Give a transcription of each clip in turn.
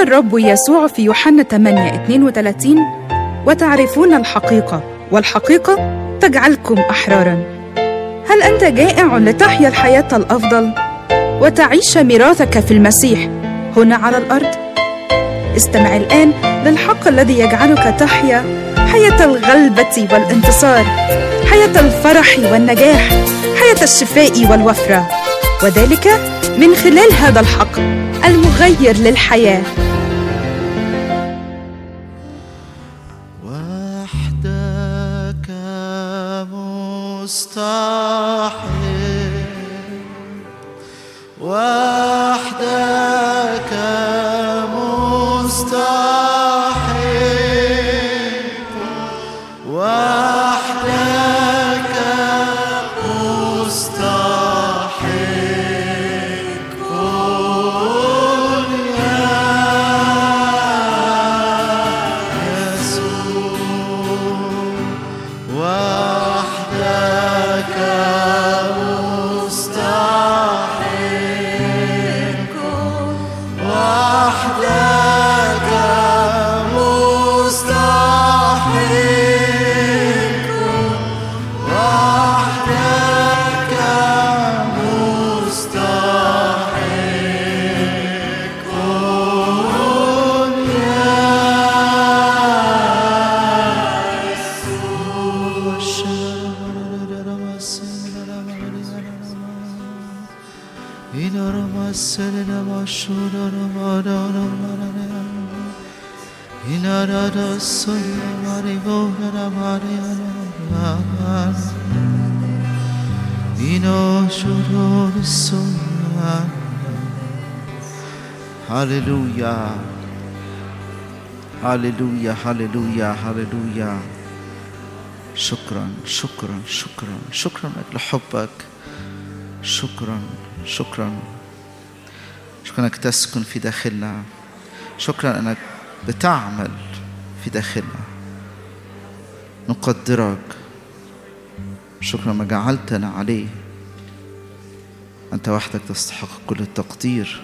الرب يسوع في يوحنا 8 32 وتعرفون الحقيقة والحقيقة تجعلكم أحرارا هل أنت جائع لتحيا الحياة الأفضل وتعيش ميراثك في المسيح هنا على الأرض؟ استمع الآن للحق الذي يجعلك تحيا حياة الغلبة والانتصار حياة الفرح والنجاح حياة الشفاء والوفرة وذلك من خلال هذا الحق المغير للحياه وحدك مستحق وحدك مستحق وحدك مستحق قل يا يسوع وحدك مستحق وحدك مستحق وحدك مستحق قل يا هللويا هللويا هللويا هللويا شكرا شكرا شكرا شكرا لاجل حبك شكرا شكرا شكرا انك تسكن في داخلنا شكرا انك بتعمل في داخلنا نقدرك شكرا ما جعلتنا عليه انت وحدك تستحق كل التقدير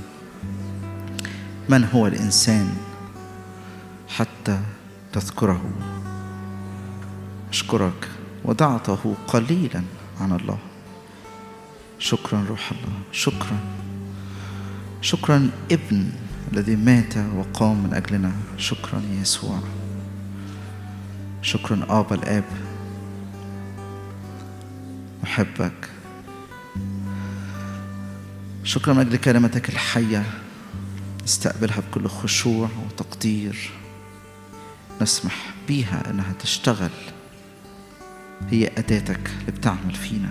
من هو الانسان حتى تذكره أشكرك وضعته قليلا عن الله شكرا روح الله شكرا شكرا ابن الذي مات وقام من أجلنا شكرا يا يسوع شكرا آبا الآب أحبك شكرا من أجل كلمتك الحية استقبلها بكل خشوع وتقدير نسمح بيها انها تشتغل هي اداتك اللي بتعمل فينا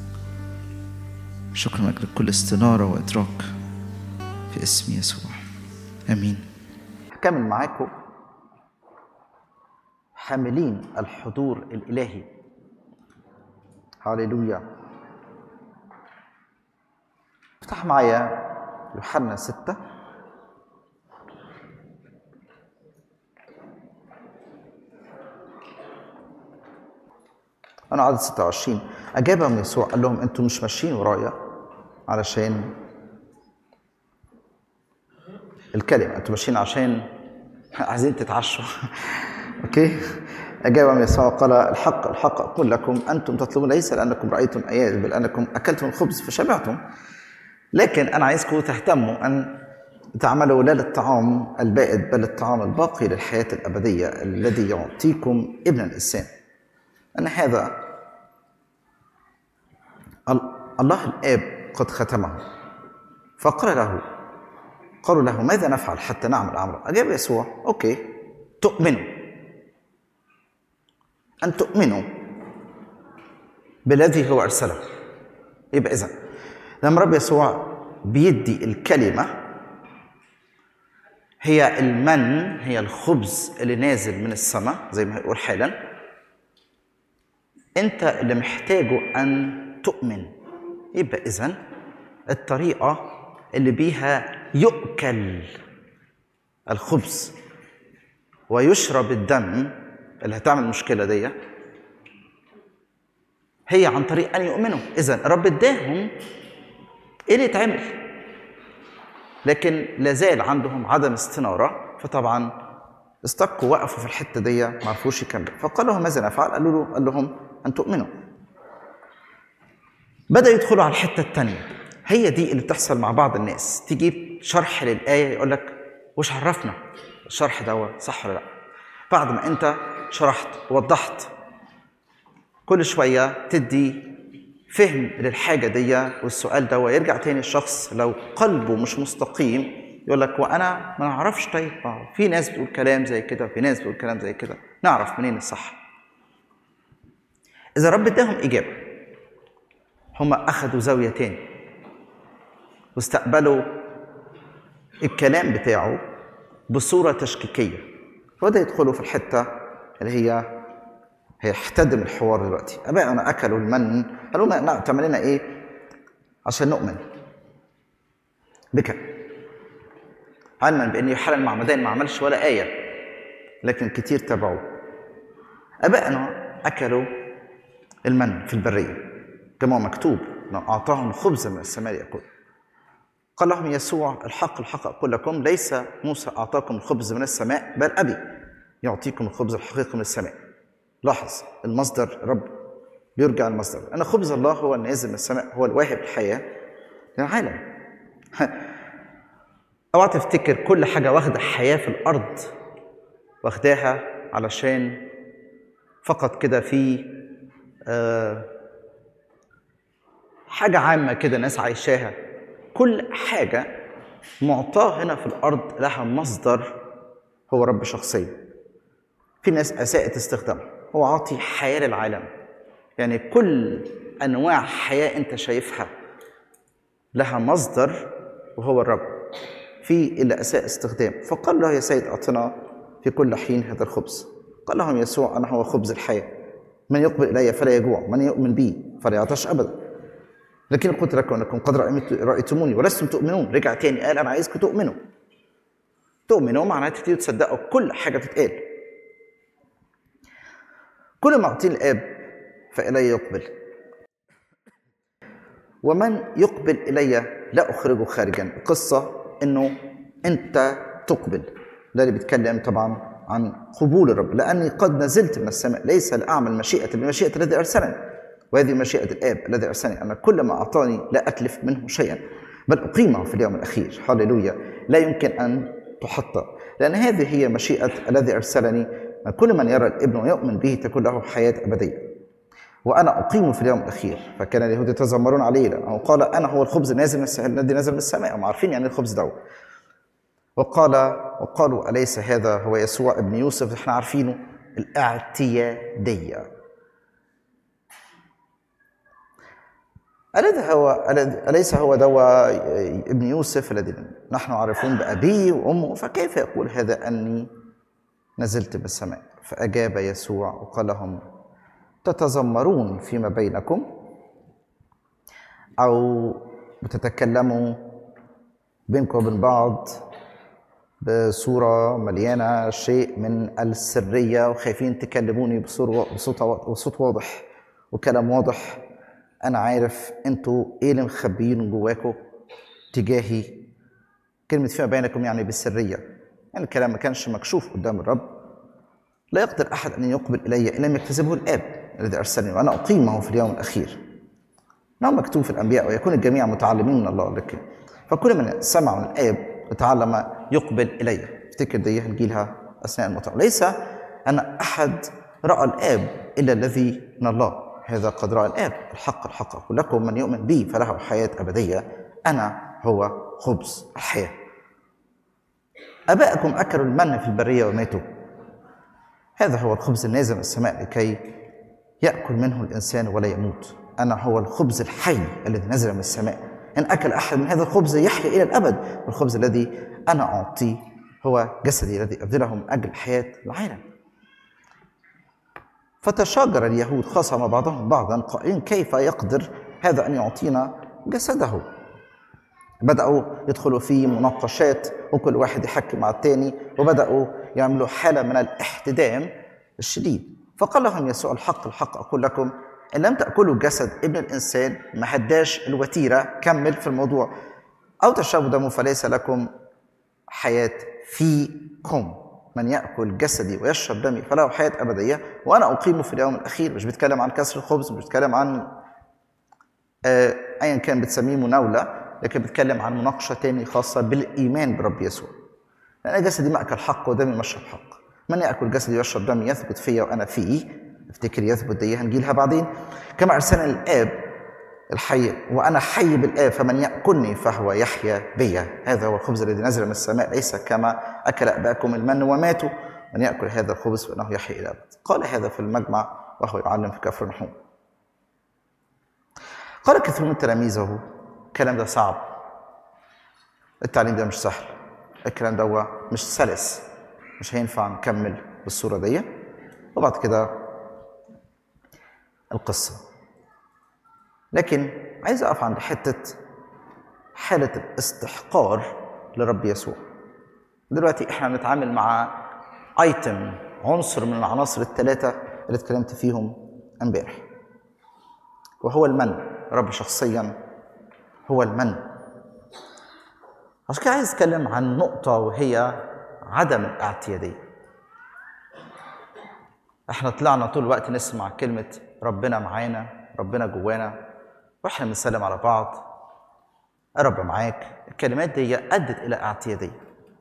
شكرا لك لكل استناره وادراك في اسم يسوع امين هكمل معاكم حاملين الحضور الالهي هاليلويا افتح معايا يوحنا ستة أنا عدد 26 أجابهم يسوع قال لهم أنتم مش ماشيين ورايا علشان الكلمة أنتم ماشيين عشان عايزين تتعشوا أوكي أجابهم يسوع قال الحق الحق أقول لكم أنتم تطلبون ليس لأنكم رأيتم آيات بل أنكم أكلتم الخبز فشبعتم لكن أنا عايزكم تهتموا أن تعملوا لا للطعام البائد بل الطعام الباقي للحياة الأبدية الذي يعطيكم ابن الإنسان أن هذا الله الآب قد ختمه فقال له قالوا له ماذا نفعل حتى نعمل أمرا أجاب يسوع أوكي تؤمنوا أن تؤمنوا بالذي هو أرسله يبقى إذا لما رب يسوع بيدي الكلمة هي المن هي الخبز اللي نازل من السماء زي ما هيقول حالا انت اللي محتاجه ان تؤمن يبقى اذا الطريقه اللي بيها يؤكل الخبز ويشرب الدم اللي هتعمل المشكله دي هي عن طريق ان يؤمنوا اذا الرب اداهم ايه اللي يتعمل لكن لازال عندهم عدم استناره فطبعا استقوا وقفوا في الحته دي ما عرفوش يكملوا فقال لهم ماذا نفعل؟ قالوا له قال لهم ان تؤمنوا بدأ يدخلوا على الحته الثانيه هي دي اللي بتحصل مع بعض الناس تجيب شرح للايه يقول لك وش عرفنا الشرح ده صح ولا لا بعد ما انت شرحت ووضحت كل شويه تدي فهم للحاجه دي والسؤال ده ويرجع تاني الشخص لو قلبه مش مستقيم يقول لك وانا ما نعرفش طيب آه، في ناس بتقول كلام زي كده وفي ناس بتقول كلام زي كده نعرف منين الصح اذا رب اداهم اجابه هم اخذوا زاويه تاني واستقبلوا الكلام بتاعه بصوره تشكيكيه فبدا يدخلوا في الحته اللي هي هيحتدم الحوار دلوقتي ابائنا اكلوا المن قالوا لنا تعمل لنا ايه عشان نؤمن بك علما بان يوحنا المعمدان ما عملش ولا ايه لكن كتير تبعوه ابائنا اكلوا المن في البريه كما مكتوب اعطاهم خبزا من السماء ياكل قال لهم يسوع الحق الحق اقول لكم ليس موسى اعطاكم الخبز من السماء بل ابي يعطيكم الخبز الحقيقي من السماء لاحظ المصدر رب بيرجع المصدر أنا خبز الله هو النازل من السماء هو الواهب الحياة للعالم اوعى تفتكر كل حاجة واخدة حياة في الأرض واخداها علشان فقط كده في آه حاجة عامة كده ناس عايشاها كل حاجة معطاة هنا في الأرض لها مصدر هو رب شخصيا في ناس أساءت استخدامها هو عاطي حياة للعالم يعني كل أنواع حياة أنت شايفها لها مصدر وهو الرب في اللي أساء استخدام فقال له يا سيد أعطنا في كل حين هذا الخبز قال لهم يسوع أنا هو خبز الحياة من يقبل إلي فلا يجوع من يؤمن بي فلا يعطش أبدا لكن قلت لكم أنكم قد رأيتموني ولستم تؤمنون رجع تاني قال أنا عايزكم تؤمنوا تؤمنوا معناها تبتدوا تصدقوا كل حاجة بتتقال كل ما أعطيه الآب فإلي يقبل ومن يقبل إلي لا أخرجه خارجا القصة إنه أنت تقبل ده اللي بيتكلم طبعا عن قبول الرب لأني قد نزلت من السماء ليس لأعمل مشيئة بمشيئة الذي أرسلني وهذه مشيئة الآب الذي أرسلني أن كل ما أعطاني لا أتلف منه شيئا بل أقيمه في اليوم الأخير هللويا لا يمكن أن تحط لأن هذه هي مشيئة الذي أرسلني كل من يرى الابن ويؤمن به تكون له حياة أبدية وأنا أقيمه في اليوم الأخير فكان اليهود يتذمرون عليه لأنه قال أنا هو الخبز نازل من السماء الذي نزل من السماء هم عارفين يعني الخبز ده وقال وقالوا أليس هذا هو يسوع ابن يوسف احنا عارفينه الاعتيادية أليس هو أليس هو دوا ابن يوسف الذي نحن عارفون بأبيه وأمه فكيف يقول هذا أني نزلت بالسماء فأجاب يسوع وقال لهم تتذمرون فيما بينكم أو بتتكلموا بينكم وبين بعض بصورة مليانة شيء من السرية وخايفين تكلموني بصوت واضح وكلام واضح أنا عارف أنتوا إيه اللي مخبيين جواكم تجاهي كلمة فيما بينكم يعني بالسرية يعني الكلام ما كانش مكشوف قدام الرب لا يقدر أحد أن يقبل إلي إن لم يكتسبه الآب الذي أرسلني وأنا أقيمه في اليوم الأخير نعم مكتوب في الأنبياء ويكون الجميع متعلمين من الله لكن فكل من سمع من الآب وتعلم يقبل إلي افتكر دي هنجيلها أثناء المطاع ليس أن أحد رأى الآب إلا الذي من الله هذا قد رأى الآب الحق الحق أقول لكم من يؤمن بي فله حياة أبدية أنا هو خبز الحياة أبائكم أكلوا المن في البرية وماتوا هذا هو الخبز النازل من السماء لكي يأكل منه الإنسان ولا يموت أنا هو الخبز الحي الذي نزل من السماء إن أكل أحد من هذا الخبز يحيا إلى الأبد والخبز الذي أنا أعطيه هو جسدي الذي أبذله من أجل حياة العالم فتشاجر اليهود خاصم بعضهم بعضا قائلين كيف يقدر هذا أن يعطينا جسده بدأوا يدخلوا في مناقشات وكل واحد يحكي مع الثاني وبدأوا يعملوا حالة من الاحتدام الشديد فقال لهم يسوع الحق الحق أقول لكم إن لم تأكلوا جسد ابن الإنسان ما هداش الوتيرة كمل في الموضوع أو تشربوا دمه فليس لكم حياة فيكم من يأكل جسدي ويشرب دمي فله حياة أبدية وأنا أقيمه في اليوم الأخير مش بيتكلم عن كسر الخبز مش بيتكلم عن آه، أيا كان بتسميه مناولة لكن بيتكلم عن مناقشة تاني خاصة بالإيمان برب يسوع لأن جسدي مأكل حق ودمي مشرب حق من يأكل جسدي ويشرب دمي يثبت فيا وأنا فيه افتكر يثبت دي هنجيلها بعدين كما أرسلني الآب الحي وأنا حي بالآب فمن يأكلني فهو يحيا بي هذا هو الخبز الذي نزل من السماء ليس كما أكل أباكم المن وماتوا من يأكل هذا الخبز فإنه يحيا إلى الأبد قال هذا في المجمع وهو يعلم في كفر نحوم قال كثير من تلاميذه الكلام ده صعب التعليم ده مش سهل الكلام ده مش سلس مش هينفع نكمل بالصورة دي وبعد كده القصة لكن عايز أقف عند حتة حالة الاستحقار لرب يسوع دلوقتي احنا بنتعامل مع ايتم عنصر من العناصر الثلاثة اللي اتكلمت فيهم امبارح وهو المن رب شخصيا هو المن عشان كده عايز اتكلم عن نقطة وهي عدم الاعتيادية احنا طلعنا طول الوقت نسمع كلمة ربنا معانا ربنا جوانا واحنا بنسلم على بعض رب معاك الكلمات دي ادت الى اعتياديه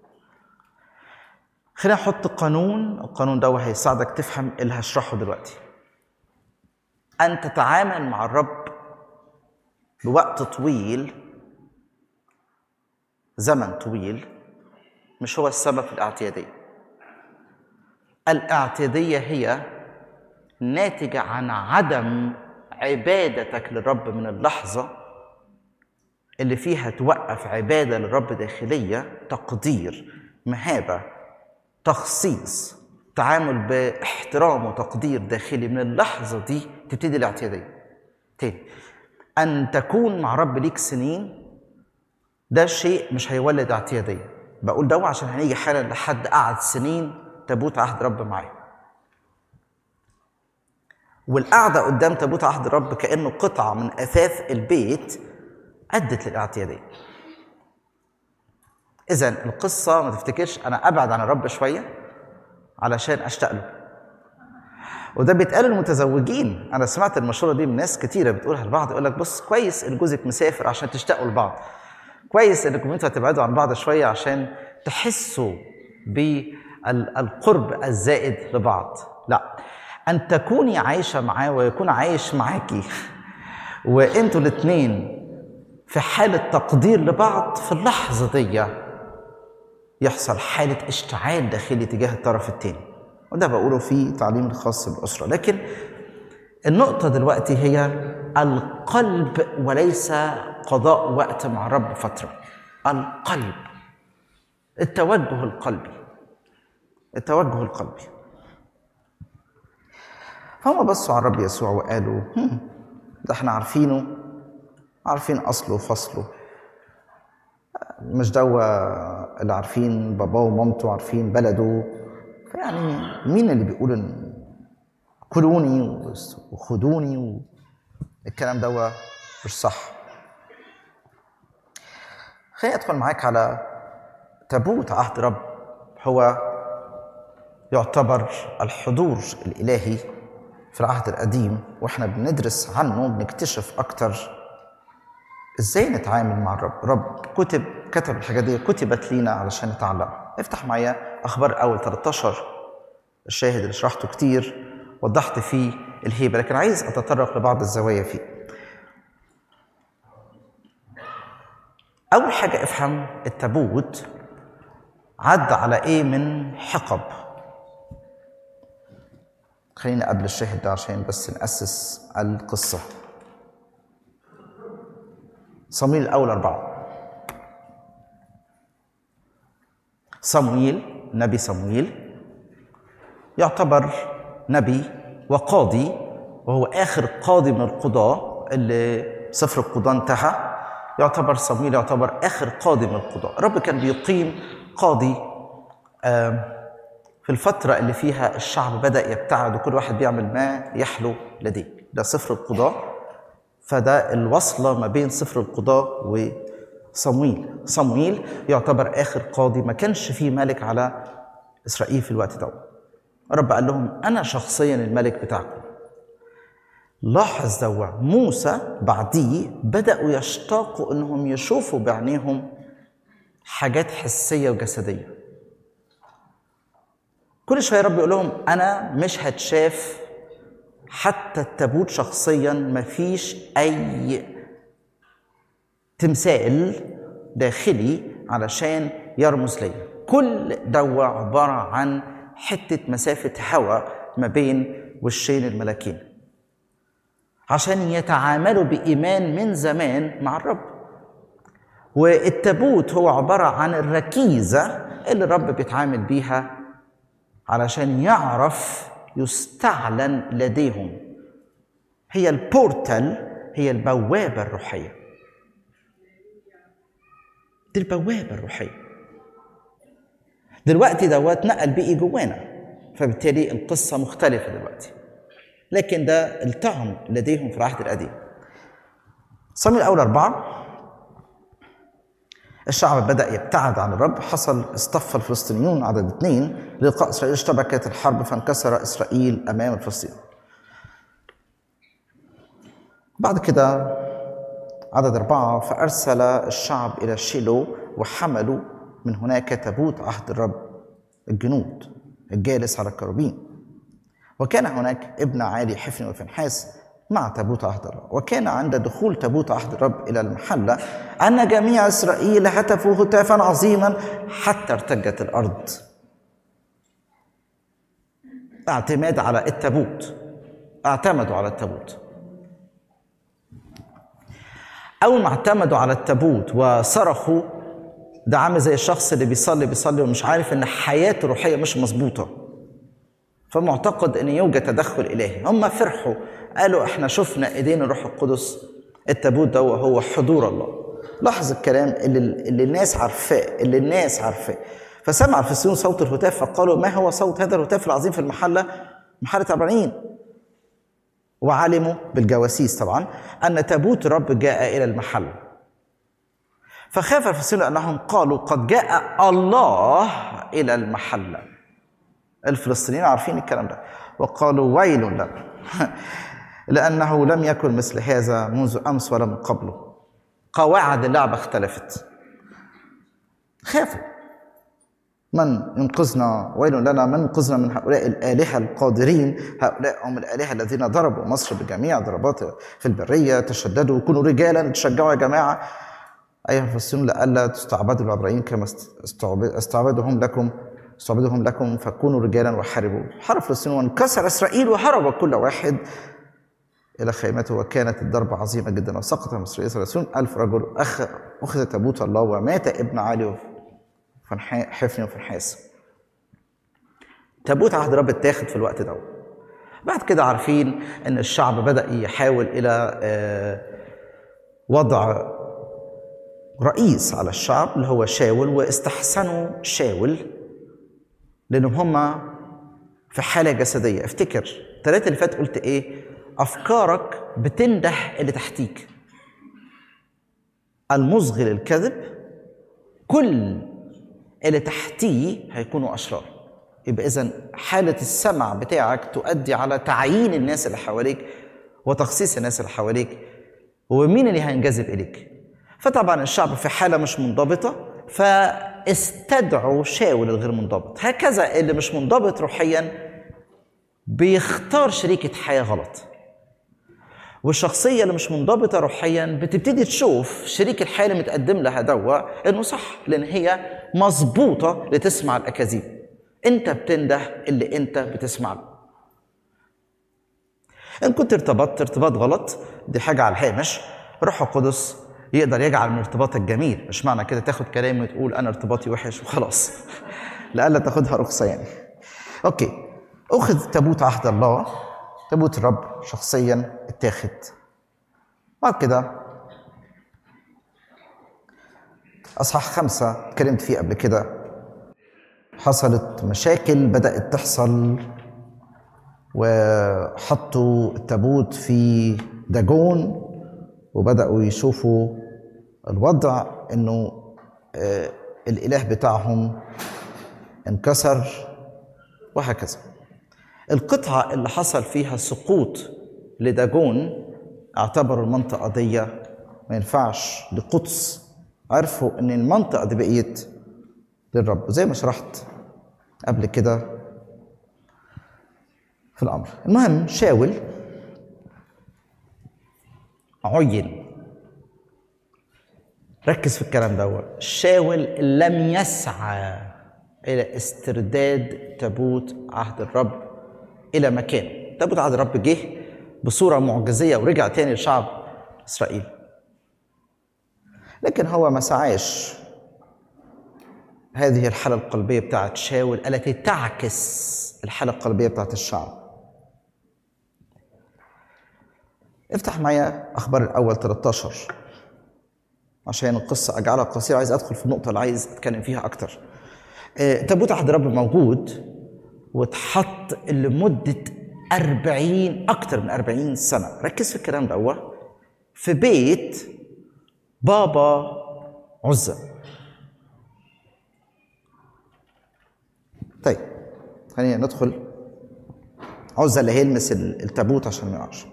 خلينا نحط قانون القانون ده هيساعدك تفهم اللي هشرحه دلوقتي ان تتعامل مع الرب بوقت طويل زمن طويل مش هو السبب في الاعتياديه الاعتياديه هي ناتجه عن عدم عبادتك للرب من اللحظه اللي فيها توقف عباده للرب داخليه تقدير مهابه تخصيص تعامل باحترام وتقدير داخلي من اللحظه دي تبتدي الاعتياديه تاني ان تكون مع رب ليك سنين ده شيء مش هيولد اعتياديه بقول ده عشان هنيجي حالا لحد قعد سنين تابوت عهد رب معاه والقعده قدام تابوت عهد الرب كانه قطعه من اثاث البيت ادت للاعتياديه اذا القصه ما تفتكرش انا ابعد عن الرب شويه علشان اشتاق له وده بيتقال للمتزوجين انا سمعت المشوره دي من ناس كتيره بتقولها لبعض يقول لك بص كويس ان جوزك مسافر عشان تشتاقوا لبعض كويس انكم انتوا هتبعدوا عن بعض شويه عشان تحسوا بالقرب الزائد لبعض لا ان تكوني عايشه معاه ويكون عايش معاكي وانتوا الاثنين في حاله تقدير لبعض في اللحظه دي يحصل حاله اشتعال داخلي تجاه الطرف الثاني وده بقوله في تعليم الخاص بالاسره لكن النقطة دلوقتي هي القلب وليس قضاء وقت مع الرب فترة القلب التوجه القلبي التوجه القلبي فهم بصوا على الرب يسوع وقالوا "هم، ده احنا عارفينه عارفين اصله وفصله مش دوا اللي عارفين باباه ومامته عارفين بلده فيعني مين اللي بيقول ان كلوني وخدوني و... الكلام ده مش صح خليني ادخل معاك على تابوت عهد رب هو يعتبر الحضور الالهي في العهد القديم واحنا بندرس عنه بنكتشف اكتر ازاي نتعامل مع الرب رب كتب كتب الحاجات دي كتبت لينا علشان نتعلمها افتح معايا اخبار اول 13 الشاهد اللي شرحته كتير وضحت فيه الهيبه لكن عايز اتطرق لبعض الزوايا فيه اول حاجه افهم التابوت عدى على ايه من حقب خلينا قبل الشاهد ده عشان بس نأسس القصة صمويل الأول أربعة صمويل نبي صمويل يعتبر نبي وقاضي وهو آخر قاضي من القضاة اللي سفر القضاة انتهى يعتبر صمويل يعتبر آخر قاضي من القضاة الرب كان بيقيم قاضي آه في الفترة اللي فيها الشعب بدأ يبتعد وكل واحد بيعمل ما يحلو لديه ده سفر القضاء فده الوصلة ما بين سفر القضاء صمويل صمويل يعتبر اخر قاضي ما كانش فيه ملك على اسرائيل في الوقت ده رب قال لهم انا شخصيا الملك بتاعكم لاحظ دوا موسى بعديه بدأوا يشتاقوا انهم يشوفوا بعينيهم حاجات حسية وجسدية كل شوية رب يقول لهم أنا مش هتشاف حتى التابوت شخصيا مفيش أي تمثال داخلي علشان يرمز لي كل دوا عبارة عن حتة مسافة هواء ما بين وشين الملاكين عشان يتعاملوا بإيمان من زمان مع الرب والتابوت هو عبارة عن الركيزة اللي الرب بيتعامل بيها علشان يعرف يستعلن لديهم هي البورتال هي البوابة الروحية دي البوابة الروحية دلوقتي دوت نقل بقي جوانا فبالتالي القصة مختلفة دلوقتي لكن ده الطعم لديهم في العهد القديم صمويل الأول أربعة الشعب بدأ يبتعد عن الرب حصل اصطف الفلسطينيون عدد اثنين للقاء إسرائيل اشتبكت الحرب فانكسر إسرائيل أمام الفلسطين بعد كده عدد أربعة فأرسل الشعب إلى شيلو وحملوا من هناك تابوت عهد الرب الجنود الجالس على الكروبين وكان هناك ابن عالي حفن وفنحاس مع تابوت عهد الرب وكان عند دخول تابوت عهد الرب إلى المحلة أن جميع إسرائيل هتفوا هتافا عظيما حتى ارتجت الأرض اعتماد على التابوت اعتمدوا على التابوت أول ما اعتمدوا على التابوت وصرخوا ده عامل زي الشخص اللي بيصلي بيصلي ومش عارف ان حياته الروحيه مش مظبوطه فمعتقد ان يوجد تدخل الهي هم فرحوا قالوا احنا شفنا ايدين الروح القدس التابوت ده هو حضور الله لاحظ الكلام اللي, اللي الناس عارفاه اللي الناس عارفاه فسمع الفلسطينيون صوت الهتاف فقالوا ما هو صوت هذا الهتاف العظيم في المحله محله عبرانيين وعلموا بالجواسيس طبعا ان تابوت الرب جاء الى المحل فخاف الفلسطينيون انهم قالوا قد جاء الله الى المحله الفلسطينيين عارفين الكلام ده وقالوا ويل لنا لانه لم يكن مثل هذا منذ امس ولا من قبله قواعد اللعبه اختلفت خافوا من ينقذنا ويل لنا من ينقذنا من هؤلاء الآلهة القادرين هؤلاء هم الآلهة الذين ضربوا مصر بجميع ضربات في البرية تشددوا كونوا رجالا تشجعوا يا جماعة أيها الفلسطينيون لئلا تستعبدوا العبرانيين كما استعبدهم لكم استعبدهم لكم فكونوا رجالا وحاربوا حرب فلسطين وانكسر إسرائيل وهرب كل واحد إلى خيمته وكانت الضربة عظيمة جدا وسقط المصريين ثلاثون ألف رجل أخ أخذ تابوت الله ومات ابن علي حفني وفنحاس تابوت عهد رب اتاخد في الوقت ده بعد كده عارفين ان الشعب بدا يحاول الى وضع رئيس على الشعب اللي هو شاول واستحسنوا شاول لانهم هم في حاله جسديه افتكر الثلاثه اللي فات قلت ايه افكارك بتنده اللي تحتيك المصغي للكذب كل اللي تحتيه هيكونوا اشرار يبقى اذا حاله السمع بتاعك تؤدي على تعيين الناس اللي حواليك وتخصيص الناس اللي حواليك ومين اللي هينجذب اليك فطبعا الشعب في حاله مش منضبطه فاستدعوا شاول الغير منضبط هكذا اللي مش منضبط روحيا بيختار شريكة حياة غلط والشخصية اللي مش منضبطة روحيا بتبتدي تشوف شريك الحياة اللي متقدم لها دوا انه صح لان هي مظبوطة لتسمع الاكاذيب انت بتنده اللي انت بتسمع له ان كنت ارتبطت ارتباط غلط دي حاجة على الهامش روح القدس يقدر يجعل من ارتباطك جميل مش معنى كده تاخد كلامي وتقول انا ارتباطي وحش وخلاص لألا تاخدها رخصة يعني اوكي اخذ تابوت عهد الله تابوت الرب شخصيا اتاخد بعد كده اصحاح خمسة اتكلمت فيه قبل كده حصلت مشاكل بدأت تحصل وحطوا التابوت في داجون وبدأوا يشوفوا الوضع انه آه، الاله بتاعهم انكسر وهكذا القطعة اللي حصل فيها سقوط لداجون اعتبروا المنطقة دي ما ينفعش لقدس عرفوا ان المنطقة دي بقيت للرب زي ما شرحت قبل كده في الامر المهم شاول عين ركز في الكلام ده شاول لم يسعى الى استرداد تابوت عهد الرب الى مكانه تابوت عهد الرب جه بصوره معجزيه ورجع تاني لشعب اسرائيل لكن هو ما سعاش هذه الحالة القلبية بتاعت شاول التي تعكس الحالة القلبية بتاعت الشعب افتح معايا أخبار الأول 13 عشان القصة أجعلها قصيرة عايز أدخل في النقطة اللي عايز أتكلم فيها أكتر آه، تابوت عهد الرب موجود واتحط لمدة أربعين أكتر من أربعين سنة ركز في الكلام ده في بيت بابا عزة طيب خلينا ندخل عزة اللي هيلمس التابوت عشان ما يقعش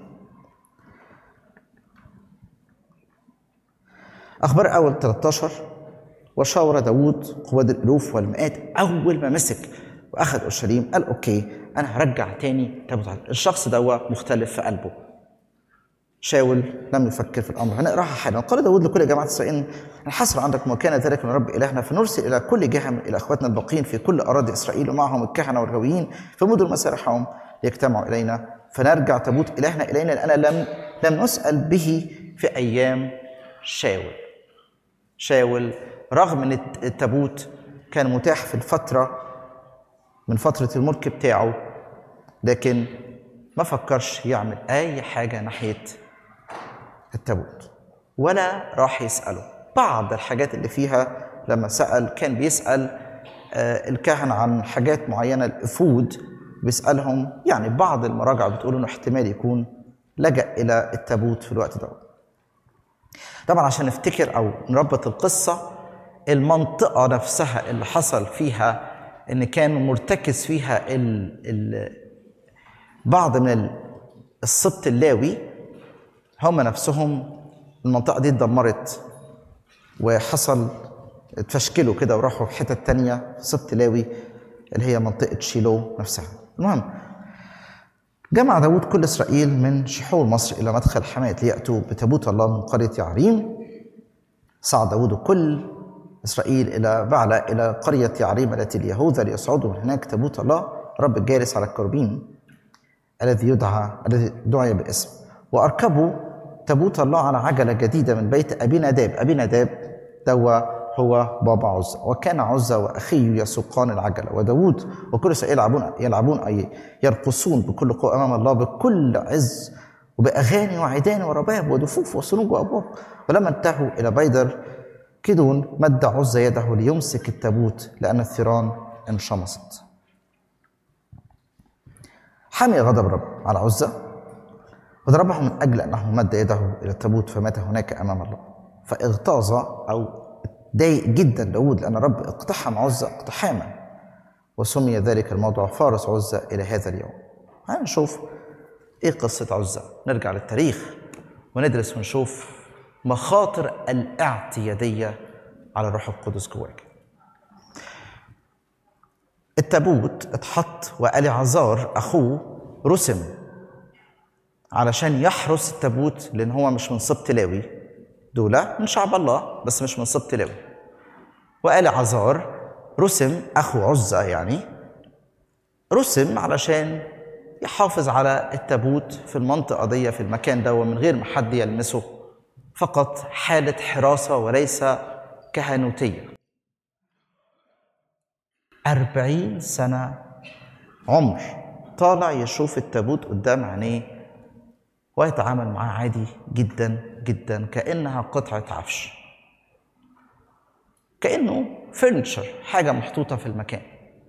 أخبار أول 13 وشاور داوود قواد الألوف والمئات أول ما مسك وأخذ أورشليم قال أوكي أنا هرجع تاني تابوت الشخص ده مختلف في قلبه شاول لم يفكر في الامر هنقراها حالا قال داود لكل جماعه اسرائيل الحسر عندكم وكان ذلك من رب الهنا فنرسل الى كل جهه الى اخواتنا الباقين في كل اراضي اسرائيل ومعهم الكهنه والغويين في مدن مسارحهم ليجتمعوا الينا فنرجع تابوت الهنا الينا لان لم لم نسال به في ايام شاول شاول رغم ان التابوت كان متاح في الفتره من فتره الملك بتاعه لكن ما فكرش يعمل اي حاجه ناحيه التابوت ولا راح يسأله بعض الحاجات اللي فيها لما سأل كان بيسأل آه، الكهنة عن حاجات معينة الأفود بيسألهم يعني بعض المراجع بتقول إنه احتمال يكون لجأ إلى التابوت في الوقت ده طبعا عشان نفتكر أو نربط القصة المنطقة نفسها اللي حصل فيها إن كان مرتكز فيها ال ال بعض من السبط اللاوي هم نفسهم المنطقة دي اتدمرت وحصل اتفشكلوا كده وراحوا في حتة تانية في سبط لاوي اللي هي منطقة شيلو نفسها المهم جمع داود كل إسرائيل من شحور مصر إلى مدخل حماة ليأتوا بتابوت الله من قرية يعريم صعد داود كل إسرائيل إلى بعلى إلى قرية يعريم التي ليهوذا ليصعدوا من هناك تابوت الله رب الجالس على الكربين الذي يدعى الذي دعي باسم وأركبوا تابوت الله على عجلة جديدة من بيت أبي نداب أبي نداب دوا هو بابا عزة وكان عزة وأخيه يسوقان العجلة وداود وكل إسرائيل يلعبون يلعبون أي يرقصون بكل قوة أمام الله بكل عز وبأغاني وعيدان ورباب ودفوف وصنوج وأبواب ولما انتهوا إلى بيدر كدون مد عزة يده ليمسك التابوت لأن الثيران انشمصت حمي غضب رب على عزة وضربه من أجل أنه مد يده إلى التابوت فمات هناك أمام الله فاغتاظ أو ضايق جدا داود لأن الرب اقتحم عزة اقتحاما وسمي ذلك الموضوع فارس عزة إلى هذا اليوم هنشوف إيه قصة عزة نرجع للتاريخ وندرس ونشوف مخاطر الاعتيادية على الروح القدس جواك التابوت اتحط وألعازار أخوه رسم علشان يحرس التابوت لان هو مش من سبط لاوي دول من شعب الله بس مش من سبط لاوي وقال عزار رسم اخو عزة يعني رسم علشان يحافظ على التابوت في المنطقة دي في المكان ده ومن غير ما حد يلمسه فقط حالة حراسة وليس كهنوتية أربعين سنة عمر طالع يشوف التابوت قدام عينيه ويتعامل معها عادي جدا جدا كانها قطعه عفش كانه فرنتشر حاجه محطوطه في المكان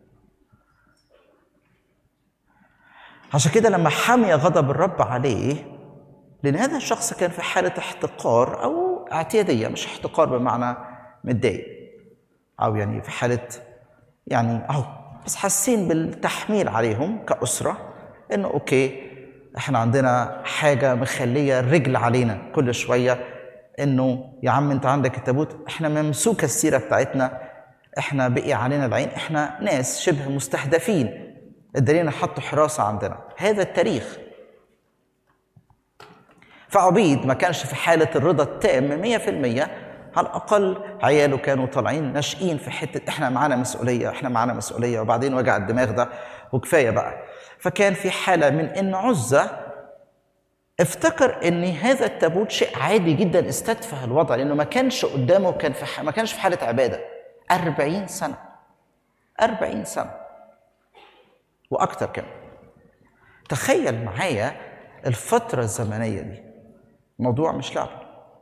عشان كده لما حمي غضب الرب عليه لان هذا الشخص كان في حاله احتقار او اعتياديه مش احتقار بمعنى متضايق او يعني في حاله يعني اهو بس حاسين بالتحميل عليهم كاسره انه اوكي احنا عندنا حاجه مخليه الرجل علينا كل شويه انه يا عم انت عندك التابوت احنا ممسوكه السيره بتاعتنا احنا بقي علينا العين احنا ناس شبه مستهدفين الدليل حطوا حراسه عندنا هذا التاريخ فعبيد ما كانش في حالة الرضا التام مية في المية على الأقل عياله كانوا طالعين ناشئين في حتة إحنا معانا مسؤولية إحنا معانا مسؤولية وبعدين وجع الدماغ ده وكفاية بقى فكان في حالة من إن عزة افتكر ان هذا التابوت شيء عادي جدا استدفه الوضع لانه ما كانش قدامه كان في ح... ما كانش في حاله عباده أربعين سنه أربعين سنه واكتر كمان تخيل معايا الفتره الزمنيه دي موضوع مش لعبه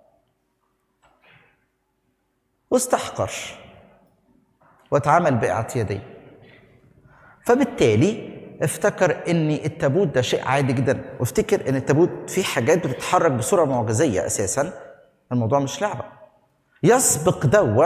واستحقر واتعامل باعتياديه فبالتالي افتكر ان التابوت ده شيء عادي جدا وافتكر ان التابوت فيه حاجات بتتحرك بصوره معجزيه اساسا الموضوع مش لعبه يسبق دوا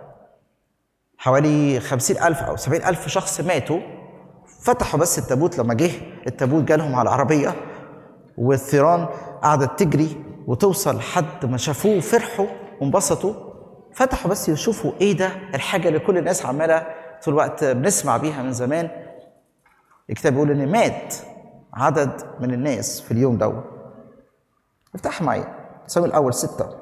حوالي خمسين ألف أو سبعين ألف شخص ماتوا فتحوا بس التابوت لما جه التابوت جالهم على العربية والثيران قعدت تجري وتوصل لحد ما شافوه فرحوا وانبسطوا فتحوا بس يشوفوا ايه ده الحاجة اللي كل الناس عمالة طول الوقت بنسمع بيها من زمان الكتاب بيقول ان مات عدد من الناس في اليوم ده افتح معايا سامي الاول ستة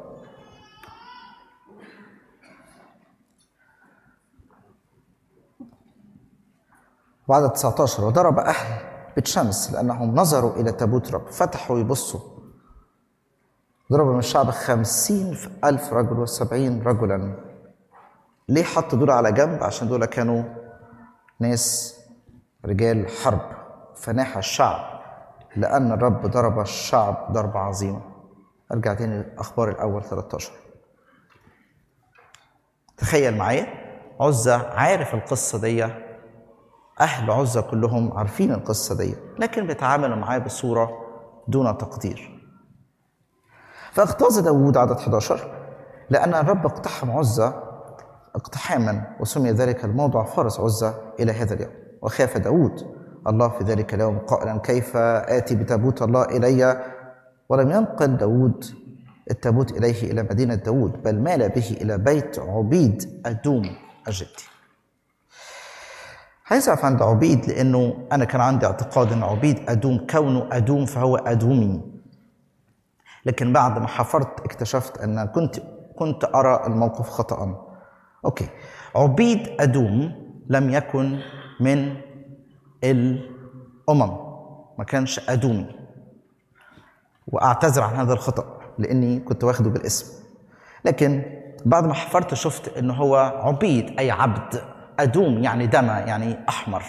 وعدد 19 وضرب أهل بيت شمس لأنهم نظروا إلى تابوت رب فتحوا يبصوا ضرب من الشعب خمسين ألف رجل وسبعين رجلا ليه حط دول على جنب عشان دول كانوا ناس رجال حرب فناح الشعب لأن الرب ضرب الشعب ضربة عظيمة أرجع تاني للأخبار الأول 13 تخيل معايا عزة عارف القصة دي أهل عزة كلهم عارفين القصة دي لكن بيتعاملوا معاه بصورة دون تقدير فاغتاظ داود عدد 11 لأن الرب اقتحم عزة اقتحاما وسمي ذلك الموضع فرس عزة إلى هذا اليوم وخاف داود الله في ذلك اليوم قائلا كيف آتي بتابوت الله إلي ولم ينقل داود التابوت إليه إلى مدينة داود بل مال به إلى بيت عبيد أدوم الجدي عايز أعرف عند عبيد لأنه أنا كان عندي اعتقاد أن عبيد أدوم كونه أدوم فهو أدومي لكن بعد ما حفرت اكتشفت أن كنت كنت أرى الموقف خطأ أوكي عبيد أدوم لم يكن من الأمم ما كانش أدومي وأعتذر عن هذا الخطأ لأني كنت واخده بالاسم لكن بعد ما حفرت شفت أنه هو عبيد أي عبد أدوم يعني دم يعني أحمر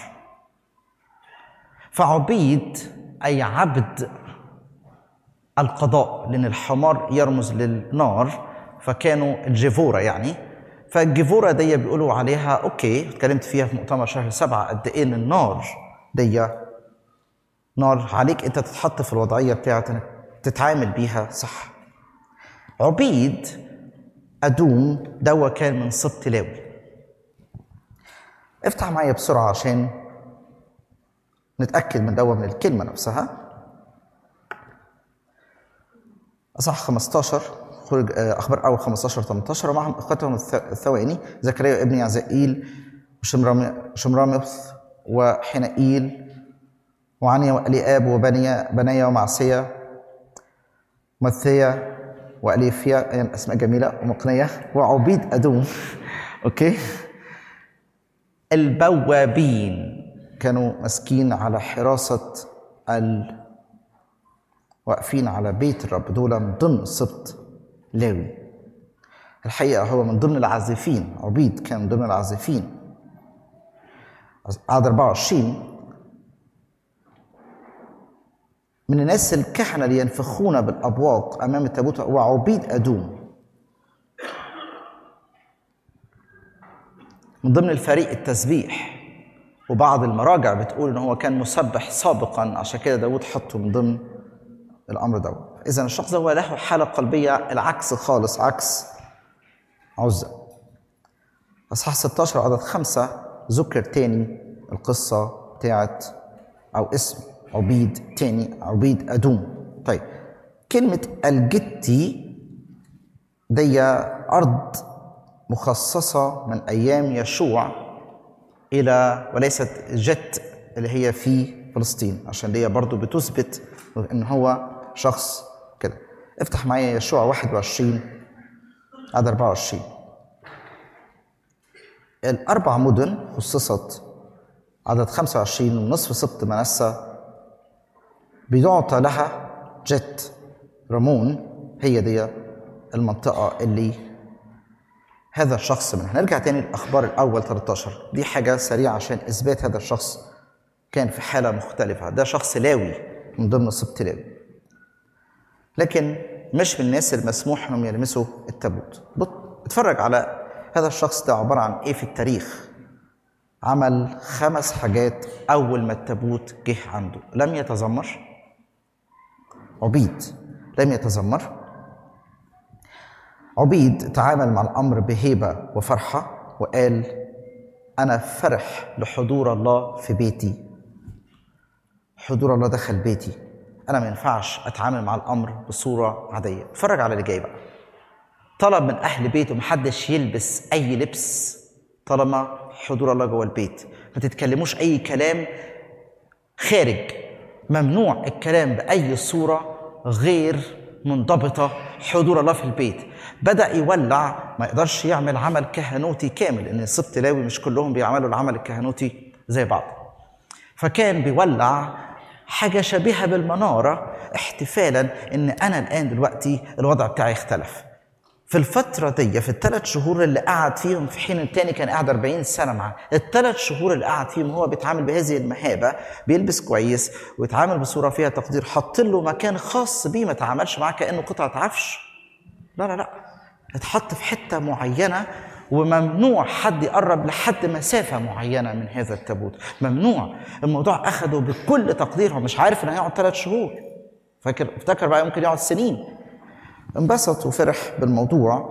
فعبيد أي عبد القضاء لأن الحمار يرمز للنار فكانوا الجيفورة يعني فالجيفورة دي بيقولوا عليها أوكي اتكلمت فيها في مؤتمر شهر سبعة قد إيه إن النار دي نار عليك أنت تتحط في الوضعية بتاعت إنك تتعامل بيها صح عبيد أدوم دوا كان من سبط لاوي افتح معايا بسرعة عشان نتأكد من دوا من الكلمة نفسها أصح 15 خرج أخبار أول 15 18 ومعهم إخوتهم الثواني زكريا وابن يعزائيل وشمرامث وحنائيل وعنيا وأليآب وبنيا بنيا ومعسية مثيا وأليفيا يعني أسماء جميلة ومقنية وعبيد أدوم أوكي البوابين كانوا ماسكين على حراسة ال واقفين على بيت الرب دول من ضمن سبط لاوي الحقيقة هو من ضمن العازفين عبيد كان من ضمن العازفين عدد 24 من الناس الكهنة اللي ينفخون بالأبواق أمام التابوت وعبيد أدوم من ضمن الفريق التسبيح وبعض المراجع بتقول ان هو كان مسبح سابقا عشان كده داود حطه من ضمن الامر ده إذا الشخص ده له حالة قلبية العكس خالص عكس عزة أصحاح 16 عدد خمسة ذكر تاني القصة بتاعت أو اسم عبيد تاني عبيد أدوم طيب كلمة الجتي دي أرض مخصصة من أيام يشوع إلى وليست جت اللي هي في فلسطين عشان دي برضو بتثبت إن هو شخص كده افتح معايا يشوع 21 عدد 24 الأربع مدن خصصت عدد 25 ونصف سبط منسى بيعطى لها جت رمون هي دي المنطقة اللي هذا الشخص منها نرجع تاني للأخبار الأول 13 دي حاجة سريعة عشان إثبات هذا الشخص كان في حالة مختلفة ده شخص لاوي من ضمن سبط لاوي لكن مش من الناس المسموح انهم يلمسوا التابوت اتفرج على هذا الشخص ده عبارة عن ايه في التاريخ عمل خمس حاجات أول ما التابوت جه عنده لم يتذمر عبيد لم يتذمر عبيد تعامل مع الأمر بهيبة وفرحة وقال أنا فرح لحضور الله في بيتي حضور الله دخل بيتي أنا ما ينفعش أتعامل مع الأمر بصورة عادية اتفرج على اللي جاي بقى طلب من أهل بيته محدش يلبس أي لبس طالما حضور الله جوه البيت ما تتكلموش أي كلام خارج ممنوع الكلام بأي صورة غير منضبطة حضور الله في البيت بدأ يولع ما يقدرش يعمل عمل كهنوتي كامل لأن السبط لاوي مش كلهم بيعملوا العمل الكهنوتي زي بعض فكان بيولع حاجة شبيهة بالمنارة احتفالا ان انا الان دلوقتي الوضع بتاعي اختلف في الفترة دي في الثلاث شهور اللي قعد فيهم في حين التاني كان قاعد 40 سنة معاه الثلاث شهور اللي قعد فيهم هو بيتعامل بهذه المهابة بيلبس كويس ويتعامل بصورة فيها تقدير حط له مكان خاص بيه ما تعاملش معاه كأنه قطعة عفش لا لا لا اتحط في حتة معينة وممنوع حد يقرب لحد مسافة معينة من هذا التابوت ممنوع الموضوع أخده بكل تقدير هو مش عارف إنه هيقعد ثلاث شهور فاكر افتكر بقى ممكن يقعد سنين انبسط وفرح بالموضوع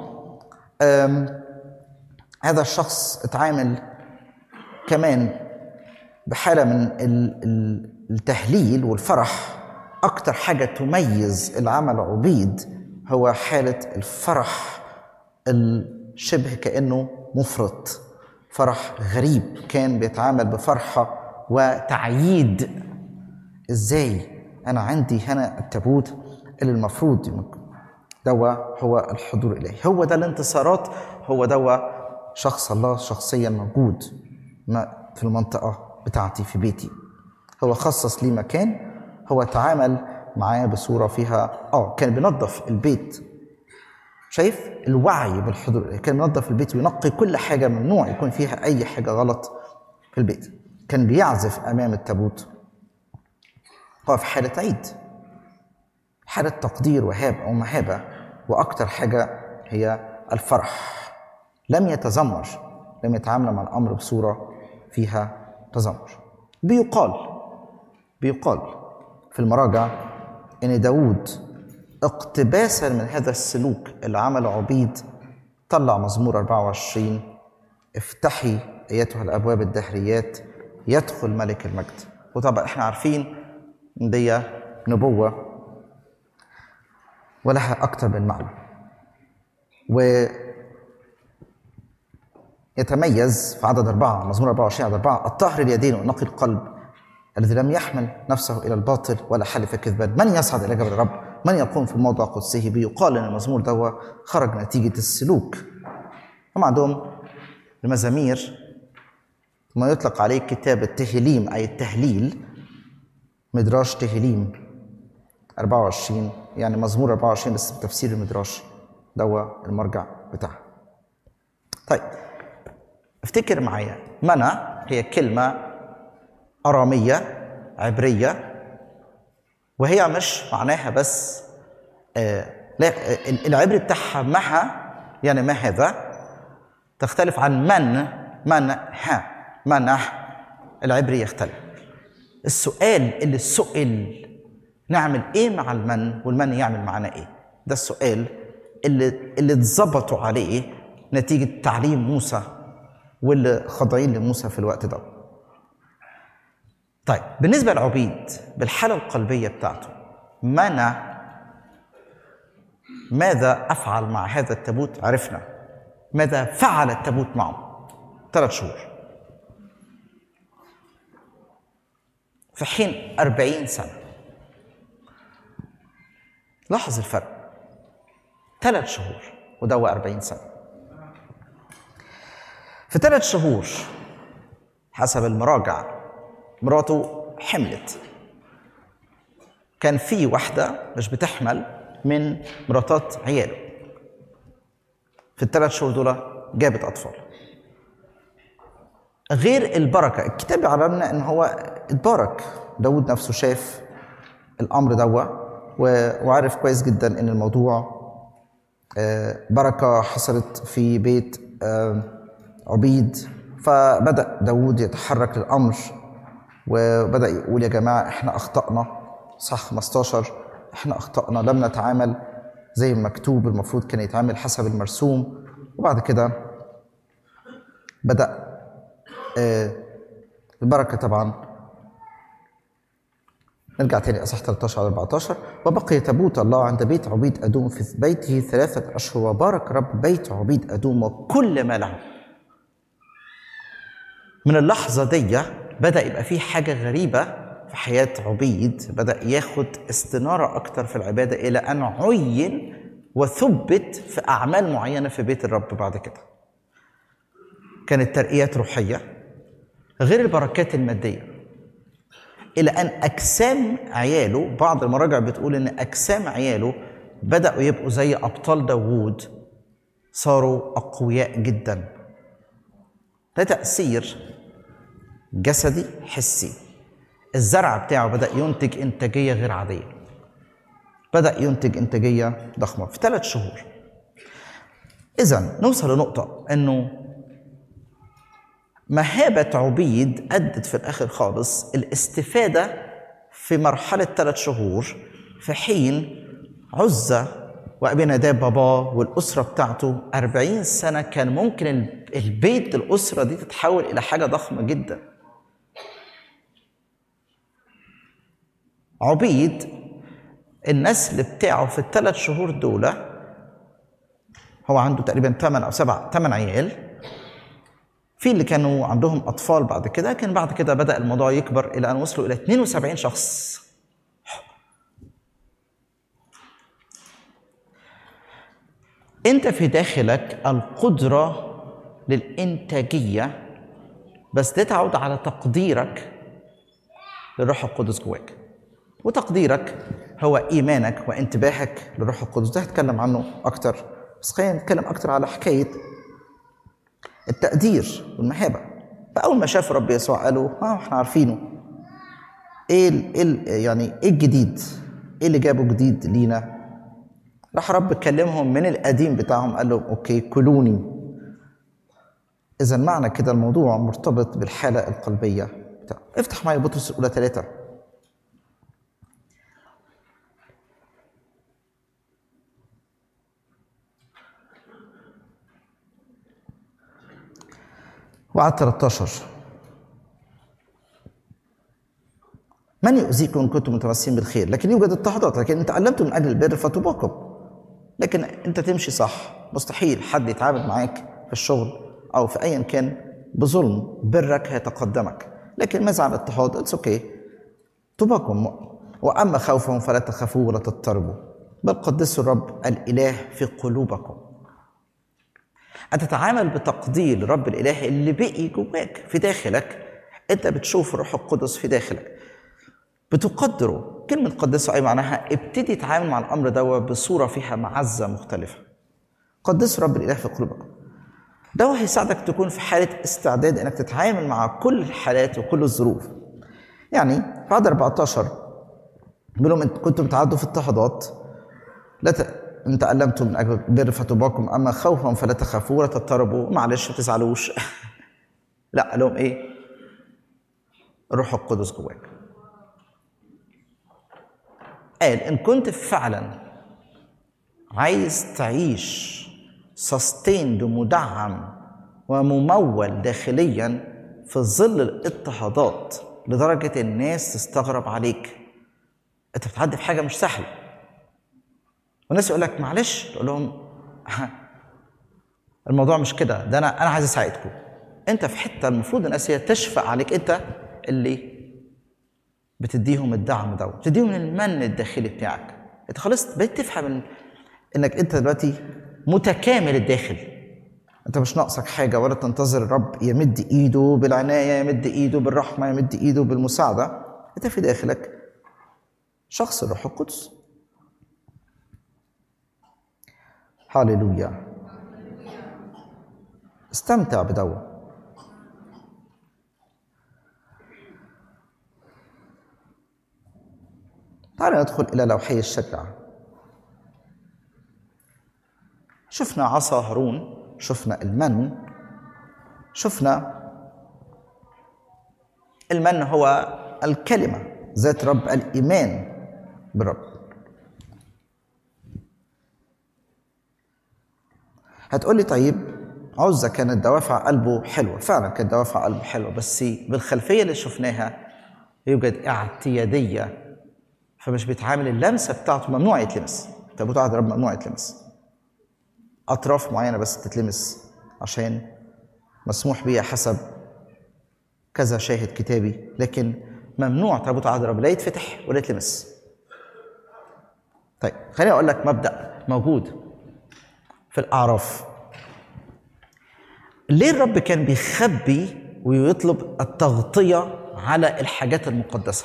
هذا الشخص اتعامل كمان بحالة من التهليل والفرح أكتر حاجة تميز العمل عبيد هو حالة الفرح الشبه كأنه مفرط فرح غريب كان بيتعامل بفرحة وتعييد ازاي انا عندي هنا التابوت اللي المفروض دوا هو الحضور اليه هو ده الانتصارات هو دوا شخص الله شخصيا موجود في المنطقة بتاعتي في بيتي هو خصص لي مكان هو تعامل معاه بصورة فيها اه كان بينظف البيت شايف الوعي بالحضور اليه كان بينظف البيت وينقي كل حاجة ممنوع يكون فيها أي حاجة غلط في البيت كان بيعزف أمام التابوت هو في حالة عيد حالة تقدير وهاب أو مهابة وأكثر حاجة هي الفرح لم يتذمر لم يتعامل مع الأمر بصورة فيها تذمر بيقال بيقال في المراجع إن داود اقتباسا من هذا السلوك اللي عمله عبيد طلع مزمور 24 افتحي ايتها الابواب الدهريات يدخل ملك المجد وطبعا احنا عارفين ان دي نبوه ولها اكثر من معنى و يتميز في عدد أربعة مزمور 24 عدد أربعة الطاهر اليدين ونقي القلب الذي لم يحمل نفسه إلى الباطل ولا حلف كذبا من يصعد إلى جبل الرب من يقوم في موضع قدسه بيقال ان المزمور ده خرج نتيجه السلوك هم عندهم المزامير ما يطلق عليه كتاب التهليم اي التهليل مدراش تهليم 24 يعني مزمور 24 بس بتفسير المدراش ده المرجع بتاعها طيب افتكر معايا منع هي كلمة أرامية عبرية وهي مش معناها بس آه لا آه العبري بتاعها مها يعني ما هذا تختلف عن من من ها منح العبري يختلف السؤال اللي سئل نعمل ايه مع المن والمن يعمل معانا ايه ده السؤال اللي اللي اتظبطوا عليه نتيجه تعليم موسى واللي خاضعين لموسى في الوقت ده طيب بالنسبه للعبيد بالحاله القلبيه بتاعته منع ماذا افعل مع هذا التابوت عرفنا ماذا فعل التابوت معه ثلاث شهور في حين أربعين سنة لاحظ الفرق ثلاث شهور ودوا أربعين سنة في ثلاث شهور حسب المراجع مراته حملت كان في واحدة مش بتحمل من مراتات عياله في الثلاث شهور دول جابت أطفال غير البركة الكتاب يعلمنا ان هو اتبارك داود نفسه شاف الامر دوا وعرف كويس جدا ان الموضوع بركة حصلت في بيت عبيد فبدأ داود يتحرك للأمر وبدأ يقول يا جماعة احنا أخطأنا صح 15 احنا أخطأنا لم نتعامل زي المكتوب المفروض كان يتعامل حسب المرسوم وبعد كده بدأ آه البركه طبعا نرجع تاني اصح 13 على 14 وبقي تابوت الله عند بيت عبيد ادوم في بيته ثلاثه اشهر وبارك رب بيت عبيد ادوم وكل ما له من اللحظه دي بدا يبقى في حاجه غريبه في حياه عبيد بدا ياخد استناره اكتر في العباده الى ان عين وثبت في اعمال معينه في بيت الرب بعد كده كانت ترقيات روحيه غير البركات المادية إلى أن أجسام عياله بعض المراجع بتقول إن أجسام عياله بدأوا يبقوا زي أبطال داوود صاروا أقوياء جدا ده تأثير جسدي حسي الزرع بتاعه بدأ ينتج إنتاجية غير عادية بدأ ينتج إنتاجية ضخمة في ثلاث شهور إذا نوصل لنقطة إنه مهابة عبيد أدت في الآخر خالص الاستفادة في مرحلة ثلاث شهور في حين عزة وأبي نداب باباه والأسرة بتاعته أربعين سنة كان ممكن البيت الأسرة دي تتحول إلى حاجة ضخمة جدا عبيد النسل بتاعه في الثلاث شهور دول هو عنده تقريبا ثمان أو سبع ثمان عيال في اللي كانوا عندهم اطفال بعد كده لكن بعد كده بدا الموضوع يكبر الى ان وصلوا الى 72 شخص انت في داخلك القدره للانتاجيه بس دي تعود على تقديرك للروح القدس جواك وتقديرك هو ايمانك وانتباهك للروح القدس ده هتكلم عنه اكتر بس خلينا نتكلم اكتر على حكايه التقدير والمحبة فأول ما شاف رب يسوع قالوا اه احنا عارفينه ايه ال ايه ال يعني ايه الجديد؟ ايه اللي جابه جديد لينا؟ راح رب كلمهم من القديم بتاعهم قال لهم اوكي كلوني إذا معنى كده الموضوع مرتبط بالحالة القلبية بتاع. افتح معي بطرس الأولى ثلاثة وعد 13 من يؤذيكم ان كنتم متمسكين بالخير لكن يوجد اضطهادات لكن ان تعلمتم من اجل البر فطوباكم لكن انت تمشي صح مستحيل حد يتعامل معاك في الشغل او في ايا كان بظلم برك هيتقدمك لكن ماذا عن الاضطهاد اتس اوكي طوباكم واما خوفهم فلا تخافوا ولا تضطربوا بل قدسوا الرب الاله في قلوبكم أن تتعامل بتقدير رب الإله اللي بقي جواك في داخلك أنت بتشوف الروح القدس في داخلك بتقدره كلمة قدسه أي معناها ابتدي تتعامل مع الأمر ده بصورة فيها معزة مختلفة قدسوا رب الإله في قلوبكم ده هيساعدك تكون في حالة استعداد إنك تتعامل مع كل الحالات وكل الظروف يعني في عدد 14 بيقول لهم كنتم تعدوا في اضطهادات لا ت... ان تألمتم من اجل البر فتباكم اما خوفا فلا تخافوا ولا تضطربوا معلش ما تزعلوش لا قال لهم ايه؟ الروح القدس جواك قال ان كنت فعلا عايز تعيش سستيند مدعم وممول داخليا في ظل الاضطهادات لدرجة الناس تستغرب عليك انت بتعدي في حاجة مش سهلة والناس يقول لك معلش تقول لهم الموضوع مش كده ده انا انا عايز اساعدكم انت في حته المفروض الناس هي تشفق عليك انت اللي بتديهم الدعم ده بتديهم المن الداخلي بتاعك انت خلاص بقيت تفهم انك انت دلوقتي متكامل الداخل انت مش ناقصك حاجه ولا تنتظر الرب يمد ايده بالعنايه يمد ايده بالرحمه يمد ايده بالمساعده انت في داخلك شخص الروح القدس هاليلويا استمتع بدوا تعال ندخل إلى لوحي الشريعة شفنا عصا هارون شفنا المن شفنا المن هو الكلمة ذات رب الإيمان بالرب هتقولي طيب عزة كانت دوافع قلبه حلوة فعلا كانت دوافع قلبه حلوة بس بالخلفية اللي شفناها يوجد اعتيادية فمش بيتعامل اللمسة بتاعته ممنوع يتلمس تابوت عهد رب ممنوع يتلمس أطراف معينة بس تتلمس عشان مسموح بيها حسب كذا شاهد كتابي لكن ممنوع تابوت عهد رب لا يتفتح ولا يتلمس طيب خليني أقول لك مبدأ موجود في الأعراف ليه الرب كان بيخبي ويطلب التغطية على الحاجات المقدسة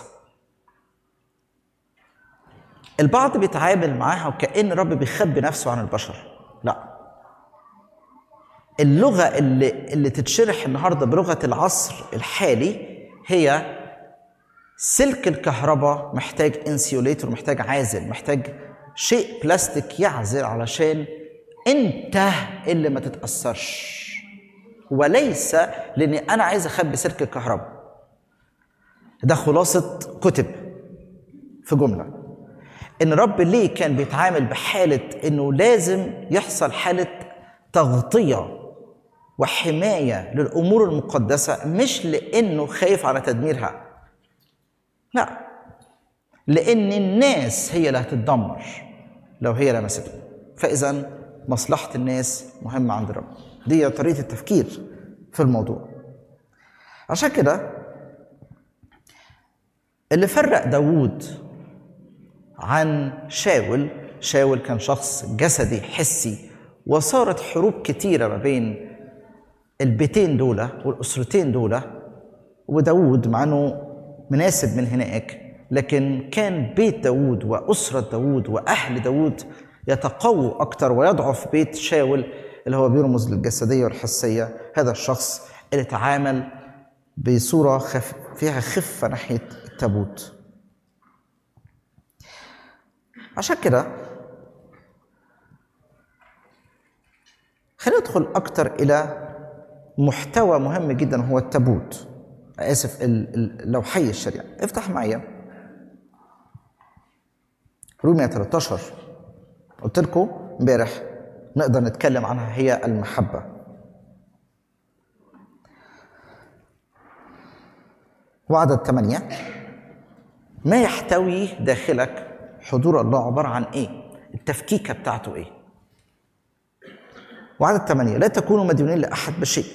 البعض بيتعامل معاها وكأن الرب بيخبي نفسه عن البشر لا اللغة اللي, اللي تتشرح النهاردة بلغة العصر الحالي هي سلك الكهرباء محتاج انسيوليتور محتاج عازل محتاج شيء بلاستيك يعزل علشان انت اللي ما تتأثرش وليس لاني انا عايز اخبي سلك الكهرباء ده خلاصه كتب في جمله ان رب ليه كان بيتعامل بحاله انه لازم يحصل حاله تغطيه وحمايه للامور المقدسه مش لانه خايف على تدميرها لا لان الناس هي اللي هتتدمر لو هي لمسته فاذا مصلحه الناس مهمه عند الرب دي طريقه التفكير في الموضوع عشان كده اللي فرق داوود عن شاول شاول كان شخص جسدي حسي وصارت حروب كتيرة ما بين البيتين دول والأسرتين دول وداود مع أنه مناسب من هناك لكن كان بيت داود وأسرة داود وأهل داود يتقووا أكتر ويضعف بيت شاول اللي هو بيرمز للجسدية والحسية هذا الشخص اللي تعامل بصورة خف فيها خفة ناحية التابوت عشان كده خلينا ندخل أكتر إلى محتوى مهم جدا هو التابوت آسف لوحي الشريعة افتح معايا رومية 13 قلت لكم امبارح نقدر نتكلم عنها هي المحبة وعدد ثمانية ما يحتوي داخلك حضور الله عبارة عن إيه؟ التفكيكة بتاعته إيه؟ وعدد ثمانية لا تكونوا مديونين لأحد بشيء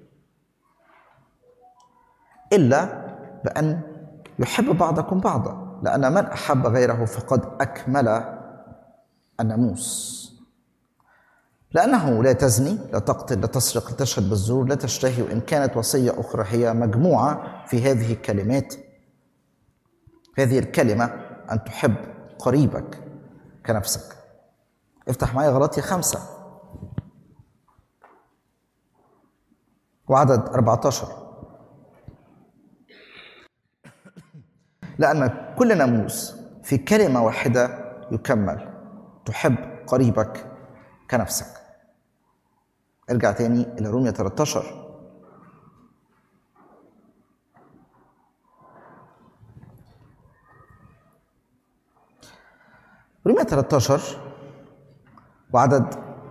إلا بأن يحب بعضكم بعضا لأن من أحب غيره فقد أكمل الناموس لأنه لا تزني لا تقتل لا تسرق لا تشهد بالزور لا تشتهي وإن كانت وصية أخرى هي مجموعة في هذه الكلمات هذه الكلمة أن تحب قريبك كنفسك افتح معايا غلطية خمسة وعدد 14 لأن كل ناموس في كلمة واحدة يكمل تحب قريبك كنفسك ارجع تاني إلى رومية 13 13 وعدد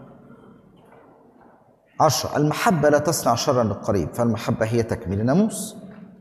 عشرة المحبة لا تصنع شرا للقريب فالمحبة هي تكميل الناموس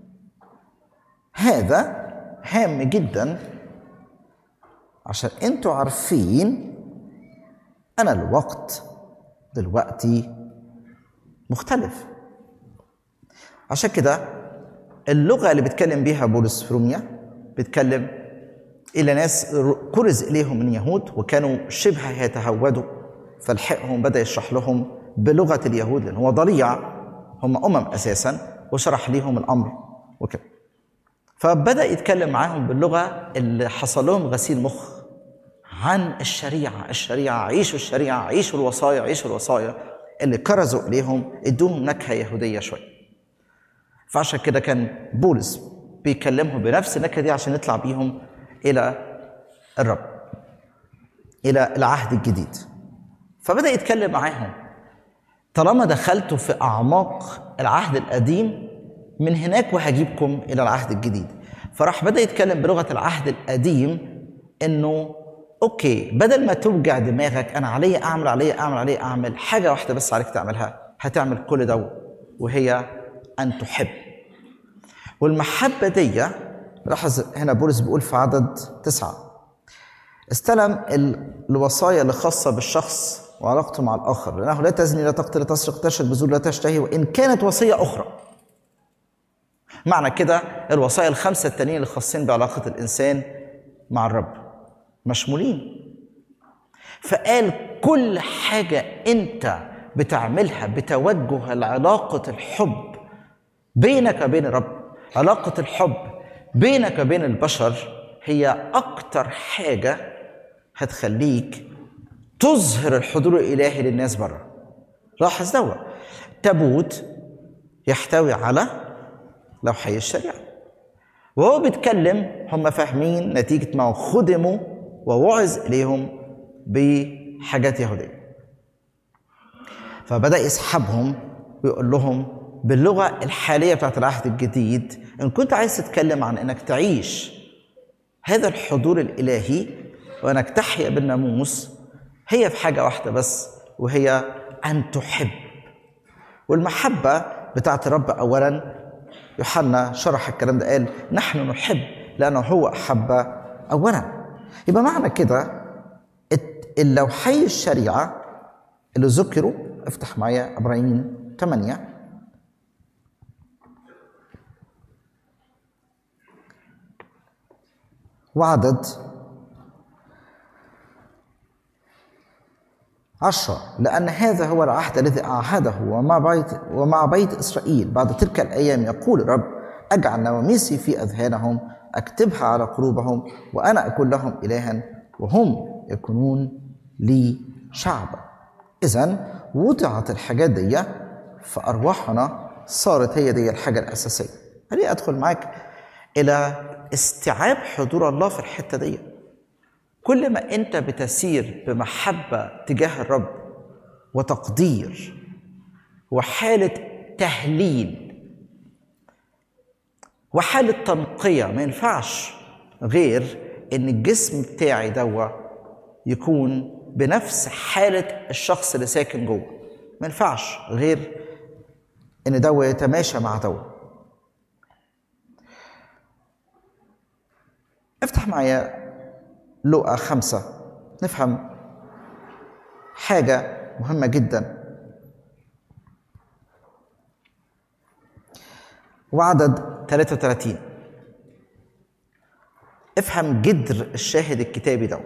هذا هام جدا عشان انتوا عارفين انا الوقت دلوقتي مختلف عشان كده اللغة اللي بيتكلم بيها بولس في روميا بيتكلم إلى ناس كرز إليهم من يهود وكانوا شبه يتهودوا فلحقهم بدأ يشرح لهم بلغة اليهود لأن هو ضليع هم أمم أساسا وشرح ليهم الأمر وكده فبدأ يتكلم معاهم باللغة اللي حصل لهم غسيل مخ عن الشريعة الشريعة عيشوا الشريعة عيشوا الوصايا عيشوا الوصايا اللي كرزوا إليهم ادوهم نكهة يهودية شوية فعشان كده كان بولس بيكلمهم بنفس النكهة دي عشان يطلع بيهم إلى الرب إلى العهد الجديد فبدأ يتكلم معاهم طالما دخلتوا في أعماق العهد القديم من هناك وهجيبكم إلى العهد الجديد فراح بدأ يتكلم بلغة العهد القديم إنه أوكي بدل ما توجع دماغك أنا علي أعمل علي أعمل علي أعمل حاجة واحدة بس عليك تعملها هتعمل كل ده وهي أن تحب والمحبة دي لاحظ هنا بولس بيقول في عدد تسعة استلم الوصايا اللي خاصة بالشخص وعلاقته مع الآخر لأنه لا تزني لا تقتل لا تسرق تشرب بذور لا تشتهي وإن كانت وصية أخرى معنى كده الوصايا الخمسة التانيين اللي خاصين بعلاقة الإنسان مع الرب مشمولين فقال كل حاجة أنت بتعملها بتوجه لعلاقة الحب بينك وبين الرب علاقة الحب بينك وبين البشر هي أكتر حاجة هتخليك تظهر الحضور الإلهي للناس بره لاحظ دوا تابوت يحتوي على لوحي الشريعة وهو بيتكلم هم فاهمين نتيجة ما خدموا ووعظ إليهم بحاجات يهودية فبدأ يسحبهم ويقول لهم باللغة الحالية بتاعت العهد الجديد إن كنت عايز تتكلم عن إنك تعيش هذا الحضور الإلهي وإنك تحيا بالناموس هي في حاجة واحدة بس وهي أن تحب والمحبة بتاعت الرب أولا يوحنا شرح الكلام ده قال نحن نحب لأنه هو أحب أولا يبقى معنى كده اللوحي الشريعة اللي ذكروا افتح معايا إبراهيم 8 وعدد عشرة لأن هذا هو العهد الذي أعهده ومع بيت ومع بيت إسرائيل بعد تلك الأيام يقول الرب أجعل نواميسي في أذهانهم أكتبها على قلوبهم وأنا أكون لهم إلها وهم يكونون لي شعبا إذا وضعت الحاجات دي في أرواحنا صارت هي دي الحاجة الأساسية خليني أدخل معاك إلى استيعاب حضور الله في الحتة دي كل ما انت بتسير بمحبه تجاه الرب وتقدير وحاله تهليل وحاله تنقيه ما ينفعش غير ان الجسم بتاعي دوا يكون بنفس حاله الشخص اللي ساكن جوه ما ينفعش غير ان دوا يتماشى مع دوا افتح معايا لقى خمسة نفهم حاجة مهمة جدا وعدد 33 افهم جدر الشاهد الكتابي ده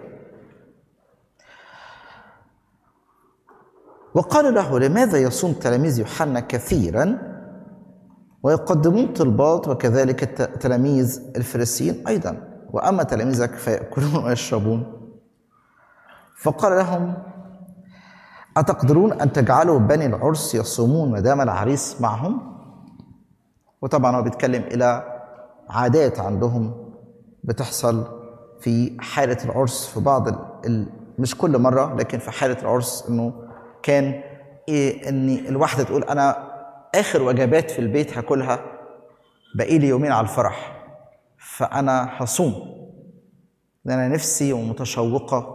وقال له لماذا يصوم تلاميذ يوحنا كثيرا ويقدمون طلبات وكذلك تلاميذ الفريسيين ايضا واما تلاميذك فياكلون ويشربون فقال لهم اتقدرون ان تجعلوا بني العرس يصومون ما دام العريس معهم وطبعا هو بيتكلم الى عادات عندهم بتحصل في حاله العرس في بعض ال... مش كل مره لكن في حاله العرس انه كان إيه ان الواحده تقول انا اخر وجبات في البيت هاكلها باقي لي يومين على الفرح فأنا هصوم لأن أنا نفسي ومتشوقة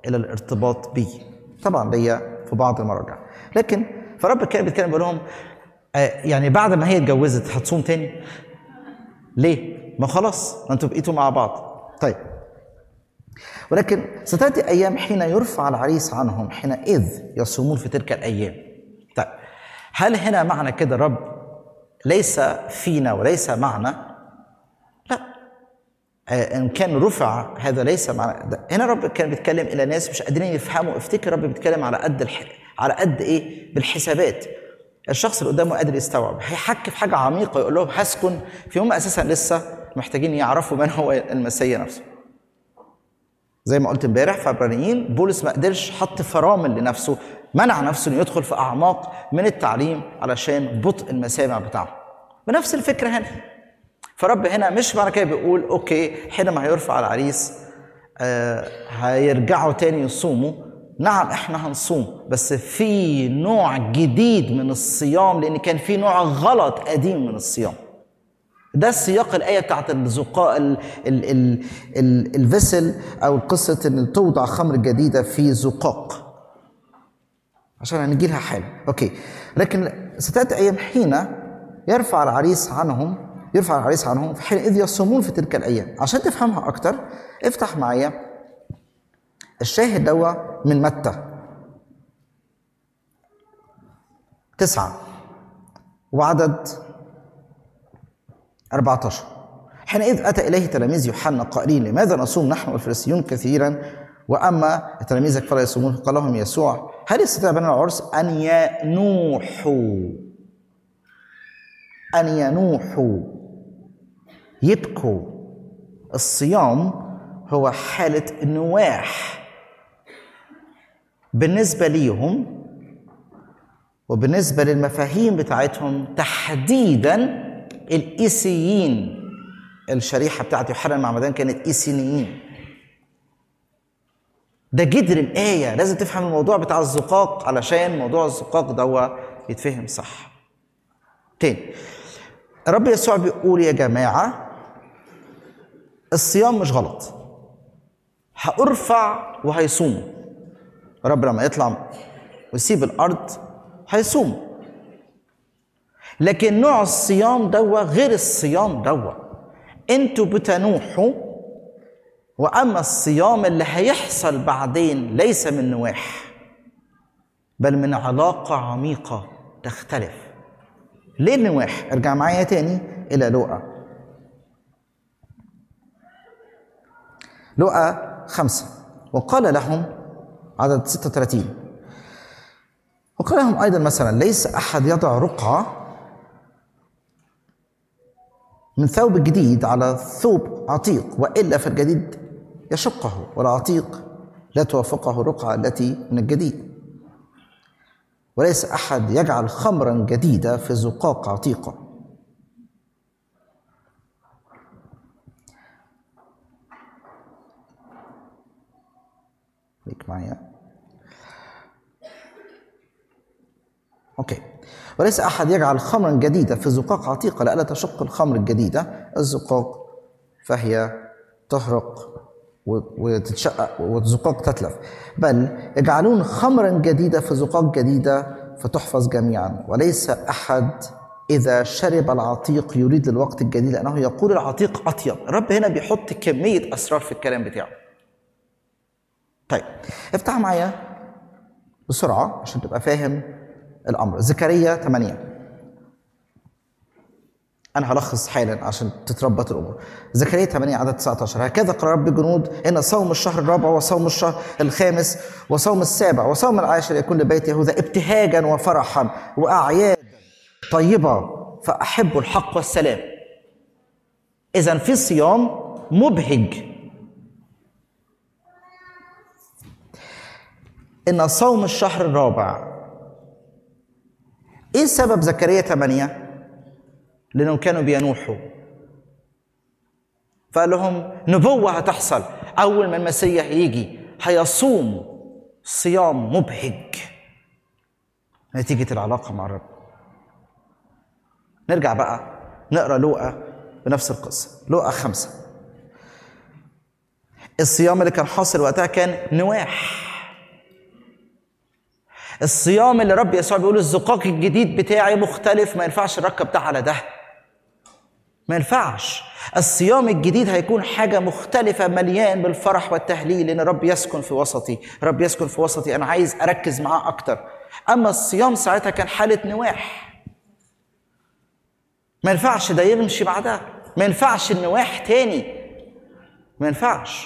الى الارتباط بي طبعا ليا في بعض المراجع لكن فرب كان بيتكلم بيقول لهم آه، يعني بعد ما هي اتجوزت هتصوم تاني ليه ما خلاص ما انتوا بقيتوا مع بعض طيب ولكن ستاتي ايام حين يرفع العريس عنهم حينئذ يصومون في تلك الايام طيب هل هنا معنى كده رب ليس فينا وليس معنا لا آه، ان كان رفع هذا ليس معنى ده. هنا رب كان بيتكلم الى ناس مش قادرين يفهموا افتكر رب بيتكلم على قد الح... على قد ايه بالحسابات الشخص اللي قدامه قادر يستوعب هيحكي في حاجه عميقه يقول لهم هسكن في هم اساسا لسه محتاجين يعرفوا من هو المسيا نفسه زي ما قلت امبارح في عبرانيين بولس ما قدرش حط فرامل لنفسه منع نفسه انه يدخل في اعماق من التعليم علشان بطء المسامع بتاعه بنفس الفكره هنا فرب هنا مش معنى كده بيقول اوكي حينما هيرفع العريس آه هيرجعوا تاني يصوموا نعم احنا هنصوم بس في نوع جديد من الصيام لان كان في نوع غلط قديم من الصيام ده سياق الآية بتاعت الزقاء ال ال ال ال الفسل أو قصة إن توضع خمر جديدة في زقاق عشان هنجي لها حالا أوكي لكن ستأتي أيام حين يرفع العريس عنهم يرفع العريس عنهم في حينئذ يصومون في تلك الأيام عشان تفهمها أكتر افتح معايا الشاهد دوا من متى تسعة وعدد 14 حينئذ أتى إليه تلاميذ يوحنا قائلين لماذا نصوم نحن والفريسيون كثيرا وأما تلاميذك فلا يصومون قال لهم يسوع هل يستطيع بني العرس أن ينوحوا أن ينوحوا يبكوا الصيام هو حالة نواح بالنسبة ليهم وبالنسبة للمفاهيم بتاعتهم تحديدا الإيسيين الشريحة بتاعت يوحنا المعمدان كانت إيسينيين ده جدر الآية لازم تفهم الموضوع بتاع الزقاق علشان موضوع الزقاق ده يتفهم صح تاني الرب يسوع بيقول يا جماعة الصيام مش غلط هأرفع وهيصوموا الرب لما يطلع ويسيب الأرض هيصوم لكن نوع الصيام دوا غير الصيام دوا انتوا بتنوحوا واما الصيام اللي هيحصل بعدين ليس من نواح بل من علاقه عميقه تختلف ليه النواح ارجع معايا تاني الى لوقا لوقا خمسة وقال لهم عدد 36 وقال لهم أيضا مثلا ليس أحد يضع رقعة من ثوب جديد على ثوب عتيق والا فالجديد يشقه والعتيق لا توافقه الرقعه التي من الجديد وليس احد يجعل خمرا جديده في زقاق عتيقه ليك معايا اوكي وليس احد يجعل خمرا جديده في زقاق عتيقه لئلا تشق الخمر الجديده الزقاق فهي تهرق وتتشقق والزقاق تتلف بل يجعلون خمرا جديده في زقاق جديده فتحفظ جميعا وليس احد اذا شرب العتيق يريد للوقت الجديد لانه يقول العتيق اطيب الرب هنا بيحط كميه اسرار في الكلام بتاعه طيب افتح معايا بسرعه عشان تبقى فاهم الامر زكريا 8 انا هلخص حالا عشان تتربط الامور زكريا 8 عدد 19 هكذا قال رب الجنود ان صوم الشهر الرابع وصوم الشهر الخامس وصوم السابع وصوم العاشر يكون لبيت يهوذا ابتهاجا وفرحا واعيادا طيبه فاحب الحق والسلام اذا في صيام مبهج ان صوم الشهر الرابع ايه سبب زكريا 8 لانهم كانوا بينوحوا فقال لهم نبوة هتحصل أول ما المسيح يجي هيصوم صيام مبهج نتيجة العلاقة مع الرب نرجع بقى نقرا لوقا بنفس القصة لوقا خمسة الصيام اللي كان حاصل وقتها كان نواح الصيام اللي رب يسوع بيقول الزقاق الجديد بتاعي مختلف ما ينفعش نركب ده على ده ما ينفعش الصيام الجديد هيكون حاجة مختلفة مليان بالفرح والتهليل لأن رب يسكن في وسطي رب يسكن في وسطي أنا عايز أركز معاه أكتر أما الصيام ساعتها كان حالة نواح ما ينفعش ده يمشي مع ده ما ينفعش النواح تاني ما ينفعش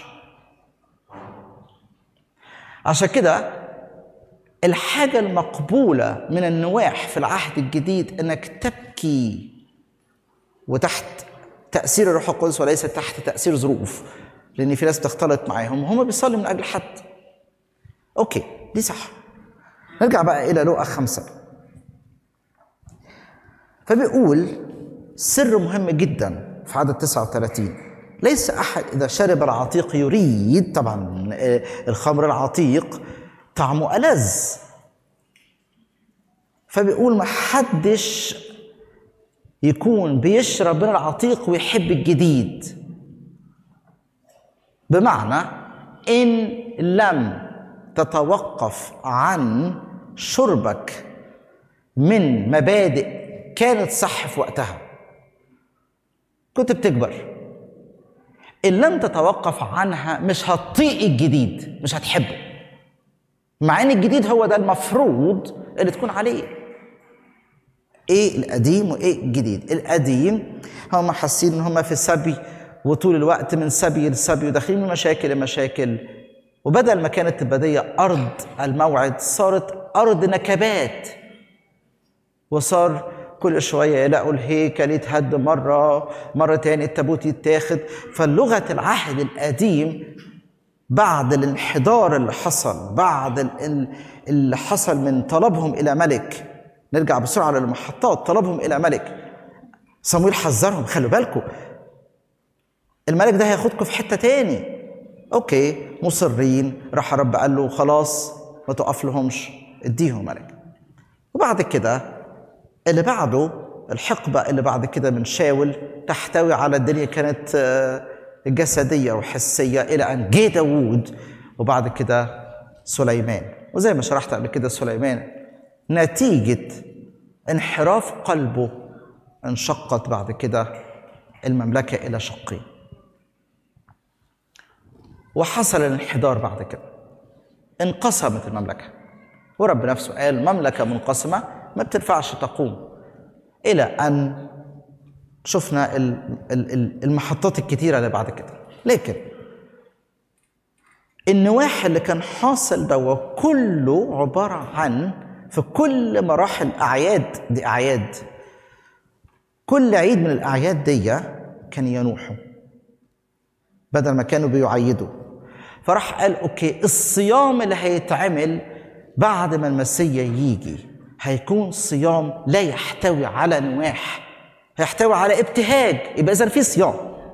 عشان كده الحاجة المقبولة من النواح في العهد الجديد انك تبكي وتحت تأثير الروح القدس وليس تحت تأثير ظروف لأن في ناس بتختلط معاهم وهم بيصلوا من أجل حد أوكي دي صح نرجع بقى إلى لقا خمسة فبيقول سر مهم جدا في عدد 39 ليس أحد إذا شرب العتيق يريد طبعا الخمر العتيق طعمه ألذ فبيقول ما حدش يكون بيشرب من العتيق ويحب الجديد بمعنى ان لم تتوقف عن شربك من مبادئ كانت صح في وقتها كنت بتكبر ان لم تتوقف عنها مش هتطيق الجديد مش هتحبه مع ان الجديد هو ده المفروض اللي تكون عليه ايه القديم وايه الجديد القديم هم حاسين ان هم في سبي وطول الوقت من سبي لسبي وداخلين من مشاكل لمشاكل وبدل ما كانت البديه ارض الموعد صارت ارض نكبات وصار كل شويه يلاقوا الهيكل يتهد مره مره تاني التابوت يتاخد فلغه العهد القديم بعد الانحدار اللي حصل بعد اللي حصل من طلبهم الى ملك نرجع بسرعه للمحطات طلبهم الى ملك صمويل حذرهم خلوا بالكم الملك ده هياخدكم في حته تاني اوكي مصرين راح رب قال له خلاص ما تقف لهمش اديهم ملك وبعد كده اللي بعده الحقبه اللي بعد كده من شاول تحتوي على الدنيا كانت جسديه وحسيه الى ان جه داوود وبعد كده سليمان وزي ما شرحت قبل كده سليمان نتيجة انحراف قلبه انشقت بعد كده المملكة إلى شقين وحصل الانحدار بعد كده انقسمت المملكة ورب نفسه قال مملكة منقسمة ما بتنفعش تقوم إلى أن شفنا المحطات الكتيرة اللي بعد كده لكن النواح اللي كان حاصل ده كله عبارة عن في كل مراحل أعياد دي أعياد كل عيد من الأعياد دي كان ينوحوا بدل ما كانوا بيعيدوا فراح قال أوكي الصيام اللي هيتعمل بعد ما المسيا يجي هيكون صيام لا يحتوي على نواح هيحتوي على ابتهاج يبقى إذا في صيام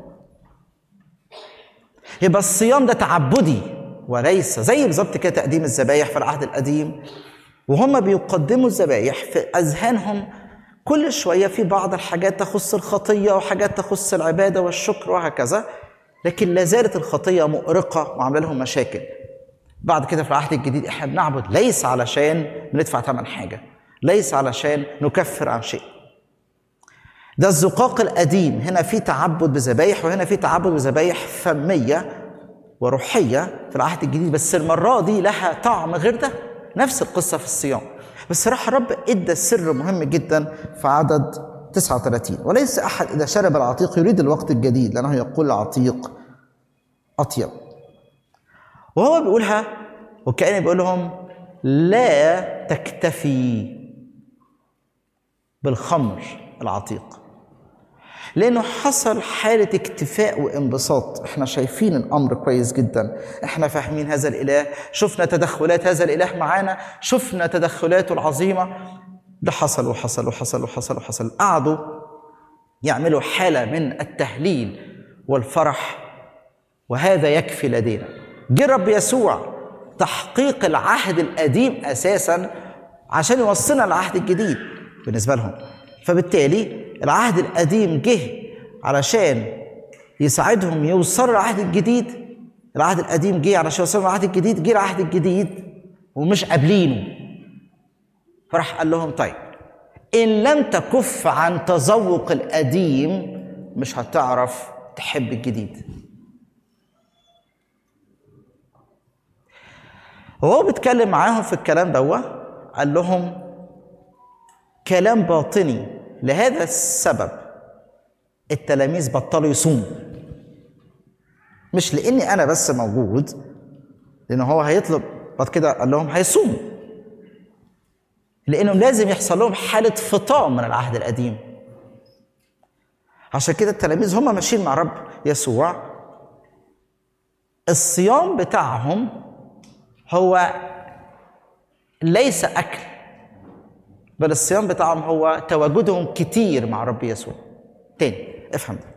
يبقى الصيام ده تعبدي وليس زي بالظبط كده تقديم الذبايح في العهد القديم وهم بيقدموا الذبايح في اذهانهم كل شويه في بعض الحاجات تخص الخطيه وحاجات تخص العباده والشكر وهكذا لكن لا زالت الخطيه مؤرقه وعامله لهم مشاكل بعد كده في العهد الجديد احنا بنعبد ليس علشان بندفع ثمن حاجه ليس علشان نكفر عن شيء ده الزقاق القديم هنا في تعبد بذبايح وهنا في تعبد بذبايح فميه وروحيه في العهد الجديد بس المره دي لها طعم غير ده نفس القصه في الصيام بس راح الرب ادى سر مهم جدا في عدد 39 وليس احد اذا شرب العتيق يريد الوقت الجديد لانه يقول العتيق اطيب وهو بيقولها وكأنه بيقول لهم لا تكتفي بالخمر العتيق لانه حصل حاله اكتفاء وانبساط احنا شايفين الامر كويس جدا احنا فاهمين هذا الاله شفنا تدخلات هذا الاله معانا شفنا تدخلاته العظيمه ده حصل وحصل وحصل وحصل وحصل قعدوا يعملوا حاله من التهليل والفرح وهذا يكفي لدينا جه رب يسوع تحقيق العهد القديم اساسا عشان يوصلنا العهد الجديد بالنسبه لهم فبالتالي العهد القديم جه علشان يساعدهم يوصلوا العهد الجديد العهد القديم جه علشان يوصلهم العهد الجديد جه العهد الجديد ومش قابلينه فراح قال لهم طيب ان لم تكف عن تذوق القديم مش هتعرف تحب الجديد وهو بيتكلم معاهم في الكلام دوا قال لهم كلام باطني لهذا السبب التلاميذ بطلوا يصوموا مش لاني انا بس موجود لان هو هيطلب بعد كده قال لهم هيصوموا لانهم لازم يحصل لهم حاله فطام من العهد القديم عشان كده التلاميذ هم ماشيين مع رب يسوع الصيام بتاعهم هو ليس اكل بل الصيام بتاعهم هو تواجدهم كتير مع رب يسوع تاني افهم ده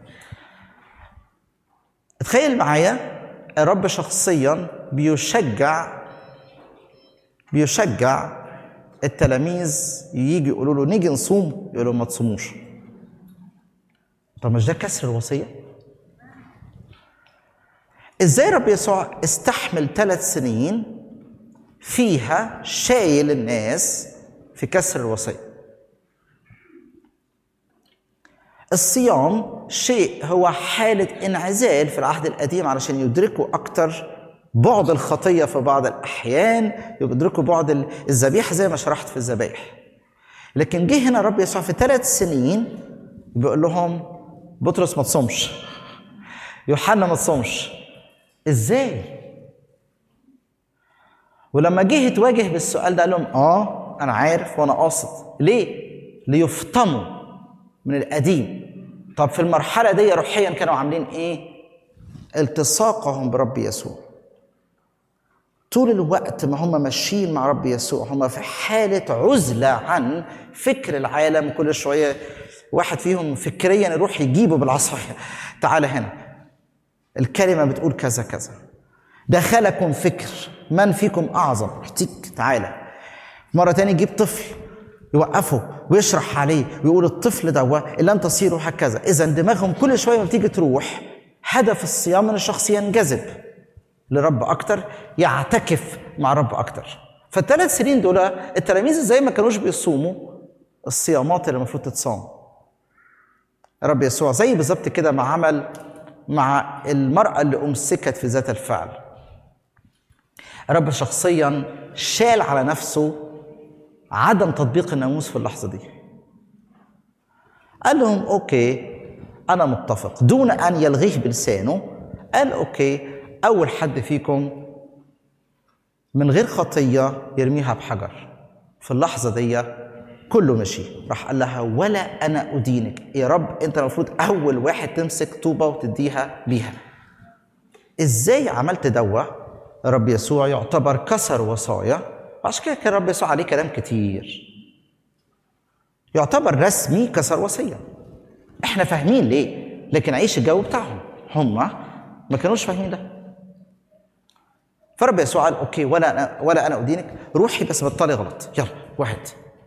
تخيل معايا الرب شخصيا بيشجع بيشجع التلاميذ يجي يقولوا له نيجي نصوم يقولوا ما تصوموش طب مش ده كسر الوصيه ازاي رب يسوع استحمل ثلاث سنين فيها شايل الناس في كسر الوصيه الصيام شيء هو حالة انعزال في العهد القديم علشان يدركوا أكتر بعد الخطية في بعض الأحيان يدركوا بعد الذبيحة زي ما شرحت في الذبائح لكن جه هنا رب يسوع في ثلاث سنين بيقول لهم بطرس ما تصومش يوحنا ما تصومش ازاي ولما جه يتواجه بالسؤال ده قال لهم اه انا عارف وانا قاصد ليه ليفطموا من القديم طب في المرحله دي روحيا كانوا عاملين ايه التصاقهم برب يسوع طول الوقت ما هم ماشيين مع رب يسوع هم في حالة عزلة عن فكر العالم كل شوية واحد فيهم فكريا يروح يجيبه بالعصاية تعالى هنا الكلمة بتقول كذا كذا دخلكم فكر من فيكم أعظم احتيك تعالى مرة تاني يجيب طفل يوقفه ويشرح عليه ويقول الطفل ده إن لم تصيروا هكذا إذا دماغهم كل شوية ما بتيجي تروح هدف الصيام ان الشخص ينجذب لرب اكتر يعتكف مع رب اكتر فالثلاث سنين دول التلاميذ ازاي ما كانوش بيصوموا الصيامات اللي المفروض تتصام رب يسوع زي بالظبط كده ما عمل مع المرأة اللي أمسكت في ذات الفعل رب شخصيا شال على نفسه عدم تطبيق الناموس في اللحظة دي قال لهم أوكي أنا متفق دون أن يلغيه بلسانه قال أوكي أول حد فيكم من غير خطية يرميها بحجر في اللحظة دي كله مشي راح قال لها ولا أنا أدينك يا رب أنت المفروض أول واحد تمسك طوبة وتديها بيها إزاي عملت دوا رب يسوع يعتبر كسر وصايا عشان كده كان رب يسوع عليه كلام كتير يعتبر رسمي كسر وصيه احنا فاهمين ليه لكن عيش الجو بتاعهم هم ما كانوش فاهمين ده فرب يسوع قال اوكي ولا انا ولا انا ادينك روحي بس بطلي غلط يلا واحد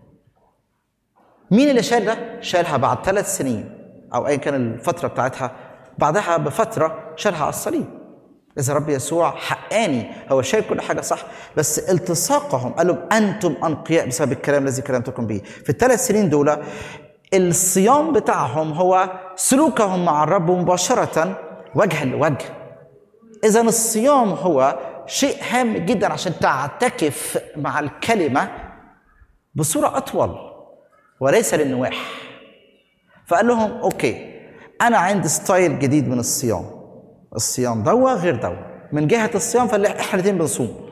مين اللي شال ده؟ شالها بعد ثلاث سنين او ايا كان الفتره بتاعتها بعدها بفتره شالها على الصليب اذا رب يسوع حقاني هو شايل كل حاجه صح بس التصاقهم قال لهم انتم انقياء بسبب الكلام الذي كلمتكم به في الثلاث سنين دول الصيام بتاعهم هو سلوكهم مع الرب مباشرة وجها لوجه إذا الصيام هو شيء هام جدا عشان تعتكف مع الكلمة بصورة أطول وليس للنواح فقال لهم أوكي أنا عندي ستايل جديد من الصيام الصيام دوا غير دوا من جهة الصيام فاحنا الاثنين بنصوم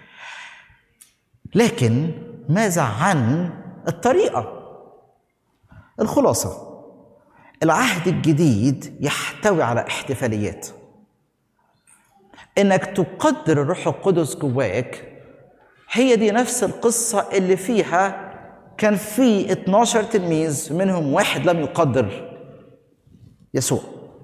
لكن ماذا عن الطريقة الخلاصة العهد الجديد يحتوي على احتفاليات انك تقدر الروح القدس جواك هي دي نفس القصة اللي فيها كان في 12 تلميذ منهم واحد لم يقدر يسوع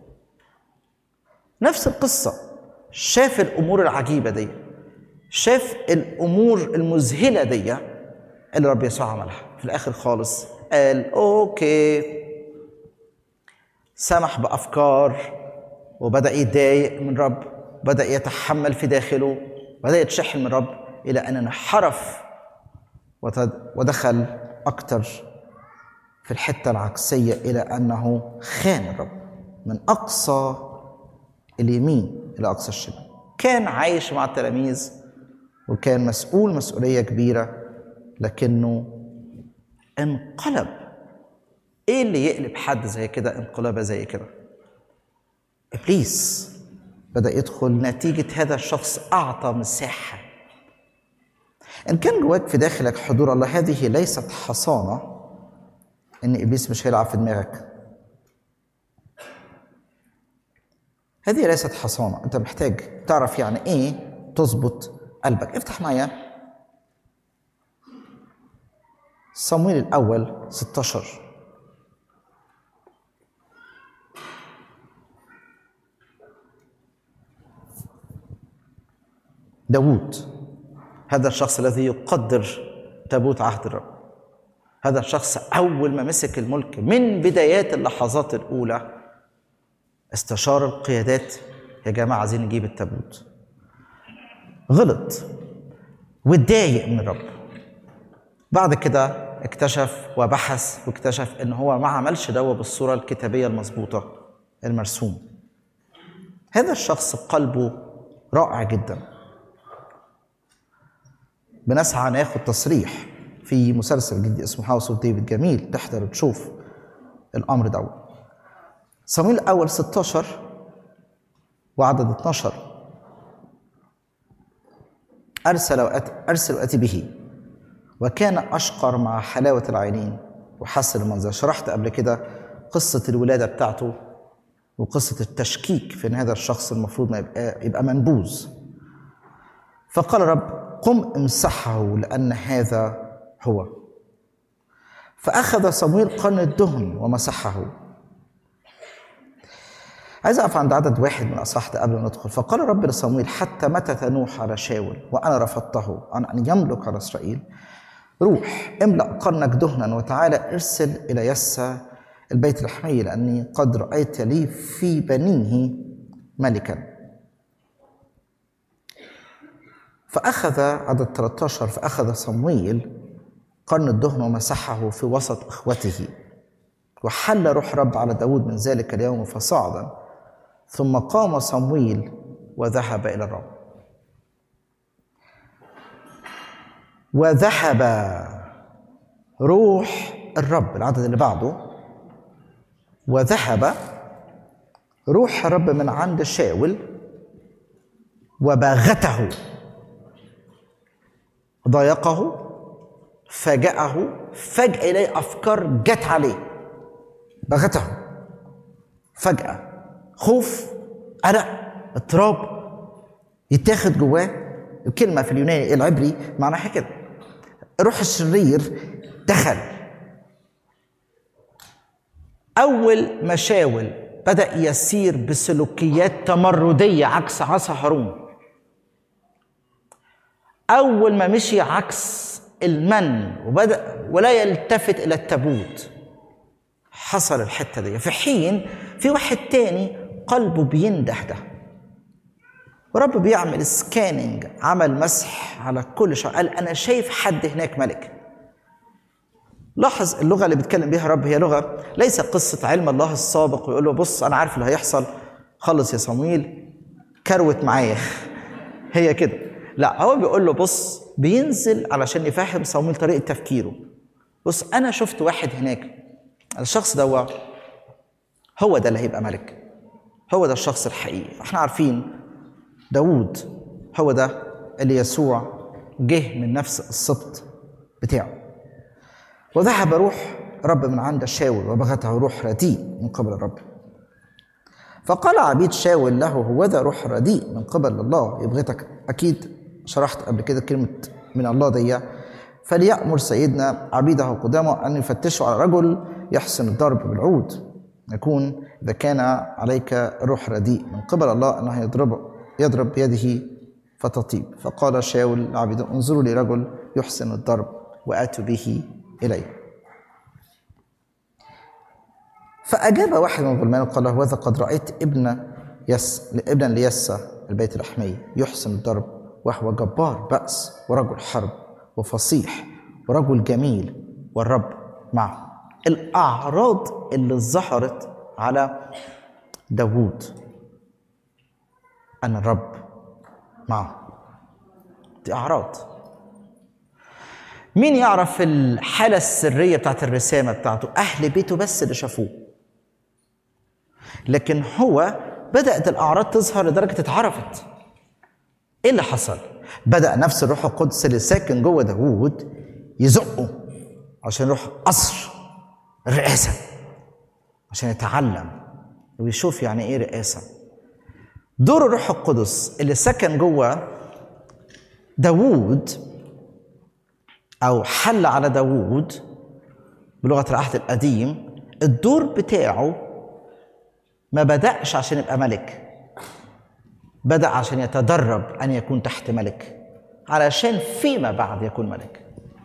نفس القصة شاف الأمور العجيبة دي شاف الأمور المذهلة دي اللي رب يسوع عملها في الآخر خالص قال اوكي سمح بافكار وبدا يتضايق من رب بدأ يتحمل في داخله بدأ يتشحن من الرب إلى أن انحرف وتد- ودخل أكتر في الحتة العكسية إلى أنه خان الرب من أقصى اليمين إلى أقصى الشمال كان عايش مع التلاميذ وكان مسؤول مسؤولية كبيرة لكنه انقلب ايه اللي يقلب حد زي كده انقلابه زي كده ابليس بدا يدخل نتيجه هذا الشخص اعطى مساحه ان كان جواك في داخلك حضور الله هذه ليست حصانه ان ابليس مش هيلعب في دماغك هذه ليست حصانه انت محتاج تعرف يعني ايه تظبط قلبك افتح معايا صمويل الاول 16 داوود هذا الشخص الذي يقدر تابوت عهد الرب هذا الشخص أول ما مسك الملك من بدايات اللحظات الأولى استشار القيادات يا جماعة عايزين نجيب التابوت غلط واتضايق من الرب بعد كده اكتشف وبحث واكتشف ان هو ما عملش دوا بالصورة الكتابية المظبوطة المرسوم هذا الشخص قلبه رائع جدا بنسعى ناخد تصريح في مسلسل جديد اسمه هاوس اوف ديفيد جميل تحضر وتشوف الامر ده صمويل الاول 16 وعدد 12 ارسل وأت... ارسل واتي به وكان اشقر مع حلاوه العينين وحسن المنظر شرحت قبل كده قصه الولاده بتاعته وقصه التشكيك في ان هذا الشخص المفروض ما يبقى يبقى منبوذ فقال رب قم امسحه لأن هذا هو فأخذ صمويل قرن الدهن ومسحه عايز أقف عند عدد واحد من الأصحاح ده قبل ما ندخل فقال رب لصمويل حتى متى تنوح على شاول وأنا رفضته عن أن يملك على إسرائيل روح املأ قرنك دهنا وتعالى ارسل إلى يسى البيت الحمي لأني قد رأيت لي في بنيه ملكا فأخذ عدد 13 فأخذ صمويل قرن الدهن ومسحه في وسط إخوته وحل روح رب على داود من ذلك اليوم فصعد ثم قام صمويل وذهب إلى الرب وذهب روح الرب العدد اللي بعده وذهب روح الرب من عند شاول وباغته ضايقه فاجأه فجأة إليه أفكار جت عليه بغته فجأة خوف قلق اضطراب يتاخد جواه الكلمة في اليوناني العبري معناها كده الروح الشرير دخل أول ما شاول بدأ يسير بسلوكيات تمردية عكس عصا هارون أول ما مشي عكس المن وبدأ ولا يلتفت إلى التابوت حصل الحتة دي في حين في واحد تاني قلبه بينده ده ورب بيعمل سكاننج عمل مسح على كل شيء قال أنا شايف حد هناك ملك لاحظ اللغة اللي بيتكلم بيها رب هي لغة ليس قصة علم الله السابق ويقول له بص أنا عارف اللي هيحصل خلص يا صمويل كروت معايا هي كده لا هو بيقول له بص بينزل علشان يفهم صمويل طريقة تفكيره بص أنا شفت واحد هناك الشخص ده هو ده اللي هيبقى ملك هو ده الشخص الحقيقي احنا عارفين داوود هو ده اللي يسوع جه من نفس السبط بتاعه وذهب روح رب من عند شاول وبغته روح رديء من قبل الرب فقال عبيد شاول له هو ذا روح رديء من قبل الله يبغتك اكيد شرحت قبل كده كلمه من الله دي فليأمر سيدنا عبيده قدامه ان يفتشوا على رجل يحسن الضرب بالعود يكون اذا كان عليك روح رديء من قبل الله انه يضرب يضرب بيده فتطيب فقال شاول لعبيده انظروا لي رجل يحسن الضرب واتوا به اليه فأجاب واحد من الغلمان وقال له هذا قد رأيت ابن يس ابنا ليسى البيت الحمية يحسن الضرب وهو جبار بأس ورجل حرب وفصيح ورجل جميل والرب معه الأعراض اللي ظهرت على داوود أن الرب معه دي أعراض مين يعرف الحالة السرية بتاعت الرسامة بتاعته أهل بيته بس اللي شافوه لكن هو بدأت الأعراض تظهر لدرجة اتعرفت إيه اللي حصل؟ بدأ نفس الروح القدس اللي ساكن جوه داوود يزقه عشان يروح قصر الرئاسة عشان يتعلم ويشوف يعني إيه رئاسة دور الروح القدس اللي سكن جوه داوود أو حل على داوود بلغة العهد القديم الدور بتاعه ما بدأش عشان يبقى ملك بدأ عشان يتدرب أن يكون تحت ملك علشان فيما بعد يكون ملك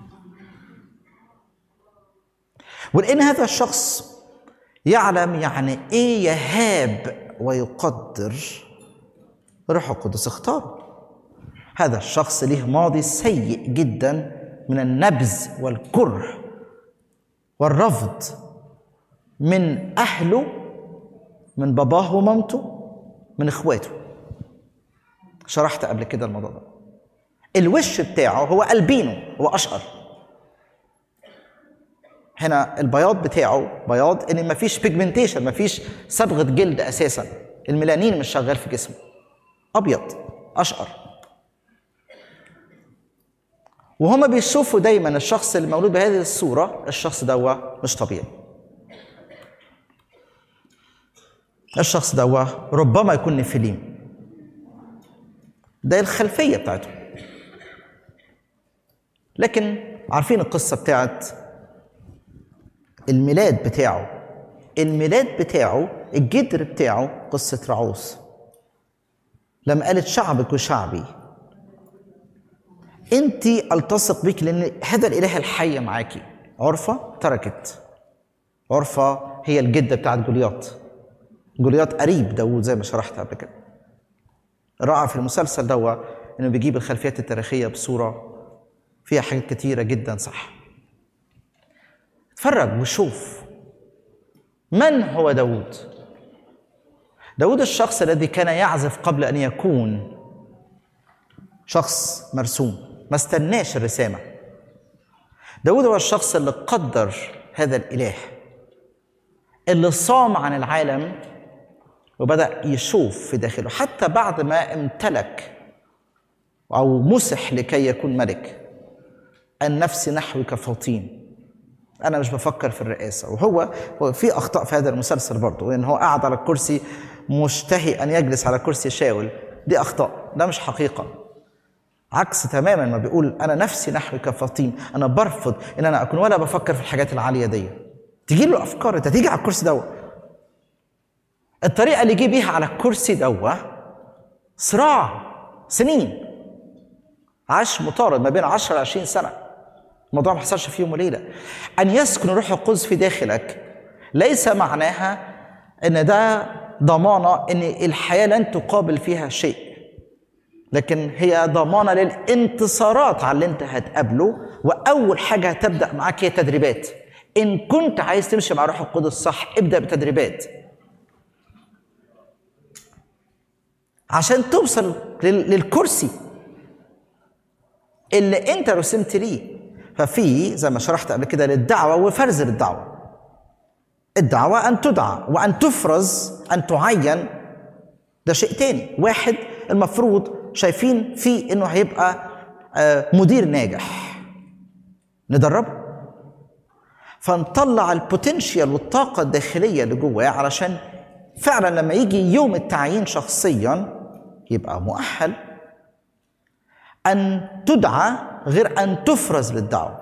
ولأن هذا الشخص يعلم يعني إيه يهاب ويقدر روح القدس اختاره هذا الشخص له ماضي سيء جدا من النبذ والكره والرفض من أهله من باباه ومامته من اخواته شرحت قبل كده الموضوع ده الوش بتاعه هو البينو هو اشقر هنا البياض بتاعه بياض ان مفيش بيجمنتيشن مفيش صبغه جلد اساسا الميلانين مش شغال في جسمه ابيض اشقر وهما بيشوفوا دايما الشخص اللي مولود بهذه الصوره الشخص ده مش طبيعي الشخص ده ربما يكون نفليم ده الخلفيه بتاعته لكن عارفين القصه بتاعت الميلاد بتاعه الميلاد بتاعه الجدر بتاعه قصه رعوس لما قالت شعبك وشعبي انت التصق بك لان هذا الاله الحي معاكي عرفه تركت عرفه هي الجده بتاعت جولياط جولياط قريب داوود زي ما شرحت قبل كده الرائع في المسلسل دوا انه بيجيب الخلفيات التاريخيه بصوره فيها حاجات كتيره جدا صح اتفرج وشوف من هو داوود داوود الشخص الذي كان يعزف قبل ان يكون شخص مرسوم ما استناش الرسامه داود هو الشخص اللي قدر هذا الاله اللي صام عن العالم وبدا يشوف في داخله حتى بعد ما امتلك او مسح لكي يكون ملك النفس نحوك فطين انا مش بفكر في الرئاسه وهو هو في اخطاء في هذا المسلسل برضه ان هو قاعد على الكرسي مشتهي ان يجلس على كرسي شاول دي اخطاء ده مش حقيقه عكس تماما ما بيقول انا نفسي نحوك فطين انا برفض ان انا اكون ولا بفكر في الحاجات العاليه دي تجي له افكار انت تيجي على الكرسي دوت الطريقه اللي جه بيها على الكرسي دوت صراع سنين عاش مطارد ما بين 10 ل 20 سنه الموضوع ما حصلش في يوم وليله ان يسكن روح القدس في داخلك ليس معناها ان ده ضمانه ان الحياه لن تقابل فيها شيء لكن هي ضمانه للانتصارات على اللي انت هتقابله واول حاجه هتبدا معاك هي تدريبات ان كنت عايز تمشي مع روح القدس صح ابدا بتدريبات عشان توصل للكرسي اللي انت رسمت ليه ففي زي ما شرحت قبل كده للدعوه وفرز للدعوه الدعوه ان تدعى وان تفرز ان تعين ده شيء تاني واحد المفروض شايفين فيه انه هيبقى مدير ناجح ندربه فنطلع البوتنشال والطاقة الداخلية اللي جواه علشان فعلا لما يجي يوم التعيين شخصيا يبقى مؤهل أن تدعى غير أن تفرز للدعوة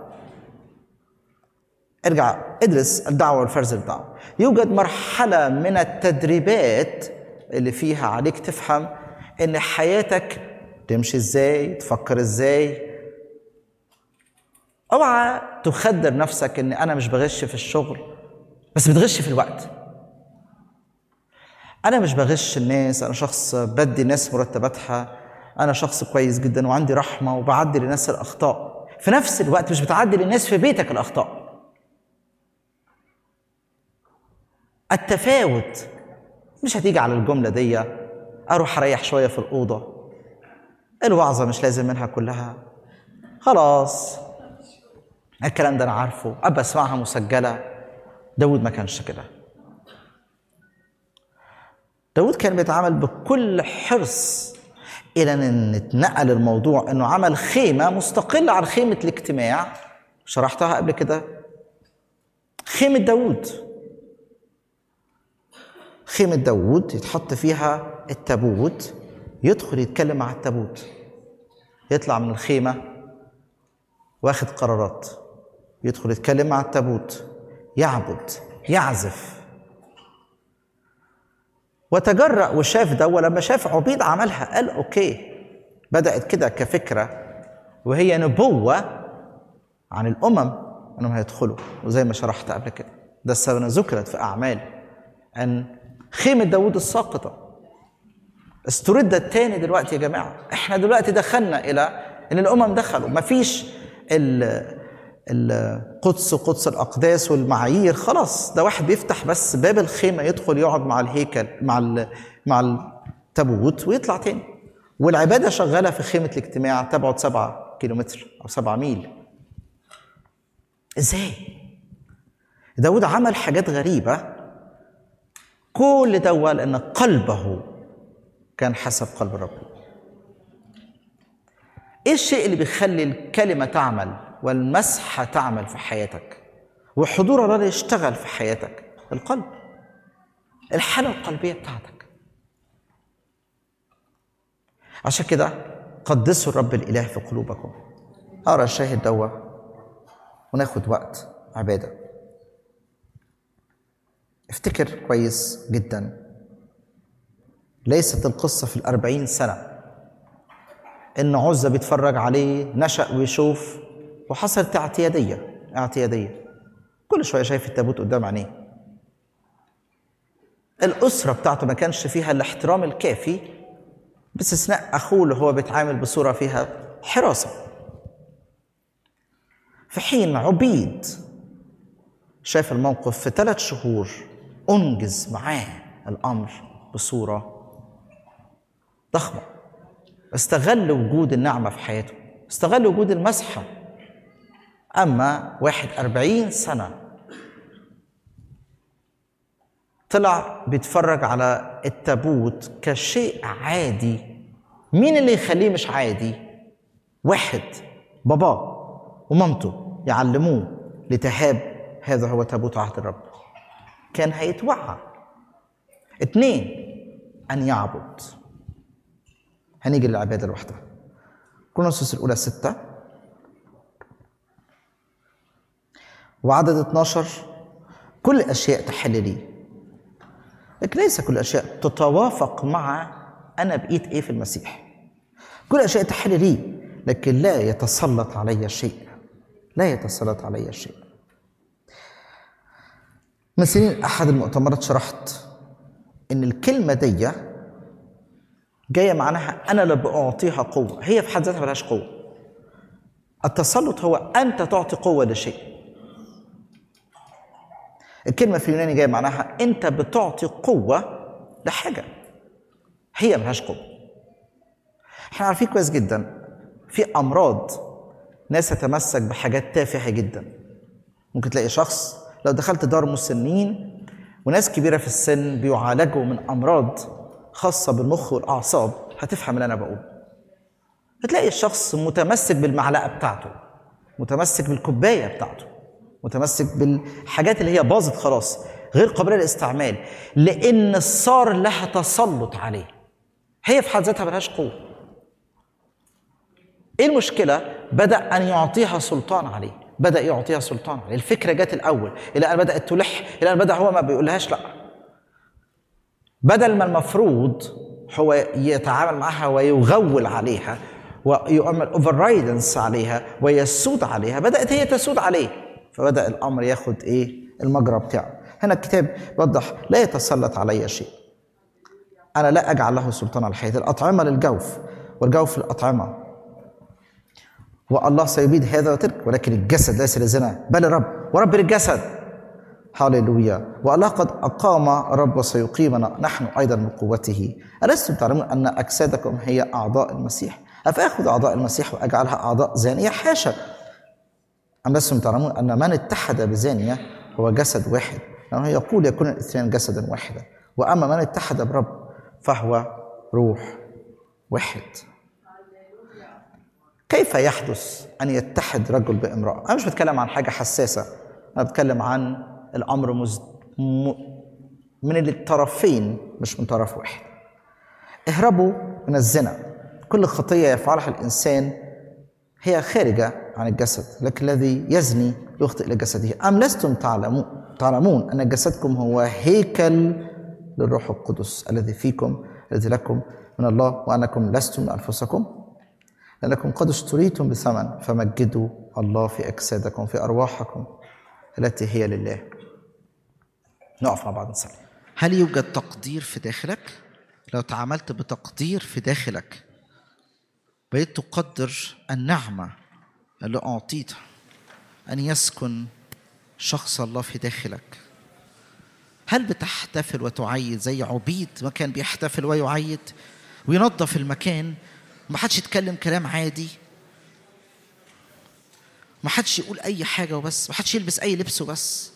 ارجع ادرس الدعوة والفرز للدعوة يوجد مرحلة من التدريبات اللي فيها عليك تفهم ان حياتك تمشي ازاي تفكر ازاي اوعى تخدر نفسك ان انا مش بغش في الشغل بس بتغش في الوقت انا مش بغش الناس انا شخص بدي الناس مرتباتها انا شخص كويس جدا وعندي رحمه وبعدي للناس الاخطاء في نفس الوقت مش بتعدي للناس في بيتك الاخطاء التفاوت مش هتيجي على الجمله دي اروح اريح شويه في الاوضه الوعظه مش لازم منها كلها خلاص الكلام ده انا عارفه ابى اسمعها مسجله داود ما كانش كده داود كان بيتعامل بكل حرص الى ان اتنقل الموضوع انه عمل خيمه مستقله عن خيمه الاجتماع شرحتها قبل كده خيمه داود خيمه داود يتحط فيها التابوت يدخل يتكلم مع التابوت يطلع من الخيمه واخد قرارات يدخل يتكلم مع التابوت يعبد يعزف وتجرأ وشاف ده ولما شاف عبيد عملها قال اوكي بدأت كده كفكرة وهي نبوة عن الأمم أنهم هيدخلوا وزي ما شرحت قبل كده ده السبب ذكرت في أعمال أن خيمة داوود الساقطة استردت تاني دلوقتي يا جماعة احنا دلوقتي دخلنا إلى أن الأمم دخلوا مفيش ال القدس قدس الاقداس والمعايير خلاص ده واحد بيفتح بس باب الخيمه يدخل يقعد مع الهيكل مع ال مع التابوت ويطلع تاني والعباده شغاله في خيمه الاجتماع تبعد سبعة كيلومتر او سبعة ميل ازاي داود عمل حاجات غريبه كل ده لان قلبه كان حسب قلب الرب ايه الشيء اللي بيخلي الكلمه تعمل والمسحة تعمل في حياتك وحضور الله يشتغل في حياتك القلب الحالة القلبية بتاعتك عشان كده قدسوا الرب الإله في قلوبكم أقرأ الشاهد دوا وناخد وقت عبادة افتكر كويس جدا ليست القصة في الأربعين سنة إن عزة بيتفرج عليه نشأ ويشوف وحصلت اعتياديه اعتياديه كل شويه شايف التابوت قدام عينيه الاسره بتاعته ما كانش فيها الاحترام الكافي باستثناء اخوه اللي هو بيتعامل بصوره فيها حراسه في حين عبيد شاف الموقف في ثلاث شهور انجز معاه الامر بصوره ضخمه استغل وجود النعمه في حياته استغل وجود المسحه أما واحد أربعين سنة طلع بيتفرج على التابوت كشيء عادي مين اللي يخليه مش عادي واحد باباه ومامته يعلموه لتهاب هذا هو تابوت عهد الرب كان هيتوعى اتنين أن يعبد هنيجي للعبادة لوحدها كورنثوس الأولى ستة وعدد 12 كل الأشياء تحل لي لكن ليس كل الأشياء تتوافق مع أنا بقيت إيه في المسيح كل الأشياء تحل لي لكن لا يتسلط علي شيء لا يتسلط علي شيء من سنين أحد المؤتمرات شرحت إن الكلمة دي جاية معناها أنا اللي بأعطيها قوة هي في حد ذاتها ملهاش قوة التسلط هو أنت تعطي قوة لشيء الكلمة في اليوناني جاية معناها أنت بتعطي قوة لحاجة هي ملهاش قوة احنا عارفين كويس جدا في أمراض ناس تتمسك بحاجات تافهة جدا ممكن تلاقي شخص لو دخلت دار مسنين وناس كبيرة في السن بيعالجوا من أمراض خاصة بالمخ والأعصاب هتفهم اللي أنا بقوله هتلاقي الشخص متمسك بالمعلقة بتاعته متمسك بالكوباية بتاعته متمسك بالحاجات اللي هي باظت خلاص غير قابله للاستعمال لان صار لها تسلط عليه هي في حد ذاتها ملهاش قوه ايه المشكله بدا ان يعطيها سلطان عليه بدا يعطيها سلطان عليه الفكره جت الاول الى ان بدات تلح الى ان بدا هو ما بيقولهاش لا بدل ما المفروض هو يتعامل معها ويغول عليها ويعمل اوفر عليها ويسود عليها بدات هي تسود عليه فبدا الامر ياخد ايه المجرى بتاعه هنا الكتاب يوضح لا يتسلط علي شيء أنا لا أجعل له سلطان على الحياة الأطعمة للجوف والجوف للأطعمة والله سيبيد هذا وتلك ولكن الجسد ليس للزنا بل الرب ورب للجسد هاليلويا والله قد أقام الرب وسيقيمنا نحن أيضا من قوته ألستم تعلمون أن أجسادكم هي أعضاء المسيح أفأخذ أعضاء المسيح وأجعلها أعضاء زانية حاشا أم لستم تعلمون أن من اتحد بزانية هو جسد واحد لأنه يقول يكون الاثنين جسدا واحدا وأما من اتحد برب فهو روح واحد كيف يحدث أن يتحد رجل بامرأة؟ أنا مش بتكلم عن حاجة حساسة أنا بتكلم عن الأمر مز... م... من الطرفين مش من طرف واحد اهربوا من الزنا كل خطية يفعلها الإنسان هي خارجة عن الجسد لكن الذي يزني يخطئ لجسده أم لستم تعلمون تعلمون أن جسدكم هو هيكل للروح القدس الذي فيكم الذي لكم من الله وأنكم لستم من أنفسكم لأنكم قد اشتريتم بثمن فمجدوا الله في أجسادكم في أرواحكم التي هي لله نقف مع بعض نصلي هل يوجد تقدير في داخلك؟ لو تعاملت بتقدير في داخلك بقيت تقدر النعمة اللي أعطيتها أن يسكن شخص الله في داخلك هل بتحتفل وتعيد زي عبيد ما كان بيحتفل ويعيد وينظف المكان ما حدش يتكلم كلام عادي ما حدش يقول اي حاجه وبس ما حدش يلبس اي لبس وبس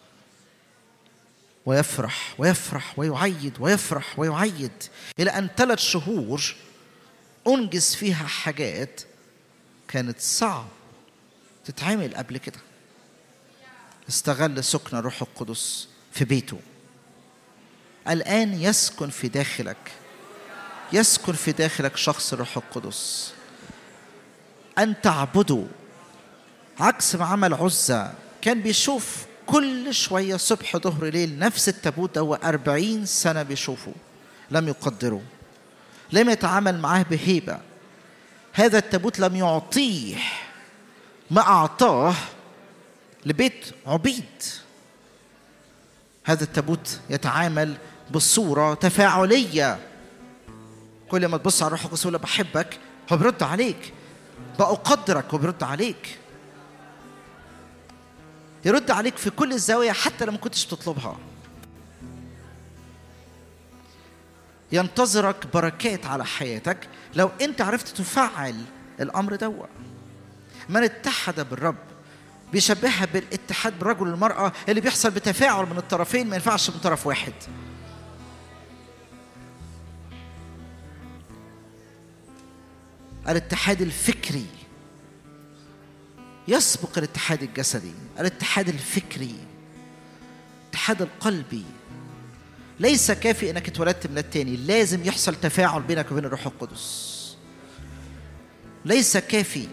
ويفرح ويفرح ويعيد ويفرح ويعيد الى ان ثلاث شهور انجز فيها حاجات كانت صعب تتعمل قبل كده استغل سكن الروح القدس في بيته الان يسكن في داخلك يسكن في داخلك شخص الروح القدس أن تعبده عكس ما عمل عزة كان بيشوف كل شوية صبح ظهر ليل نفس التابوت ده أربعين سنة بيشوفه لم يقدره لم يتعامل معاه بهيبة هذا التابوت لم يعطيه ما أعطاه لبيت عبيد هذا التابوت يتعامل بصورة تفاعلية كل ما تبص على روح القدس يقول بحبك هو بيرد عليك بقدرك هو بيرد عليك يرد عليك في كل الزوايا حتى لو ما كنتش بتطلبها ينتظرك بركات على حياتك لو انت عرفت تفعل الامر دوا من اتحد بالرب بيشبهها بالاتحاد بالرجل والمرأة اللي بيحصل بتفاعل من الطرفين ما ينفعش من طرف واحد الاتحاد الفكري يسبق الاتحاد الجسدي الاتحاد الفكري الاتحاد القلبي ليس كافي انك اتولدت ميلاد تاني لازم يحصل تفاعل بينك وبين الروح القدس ليس كافي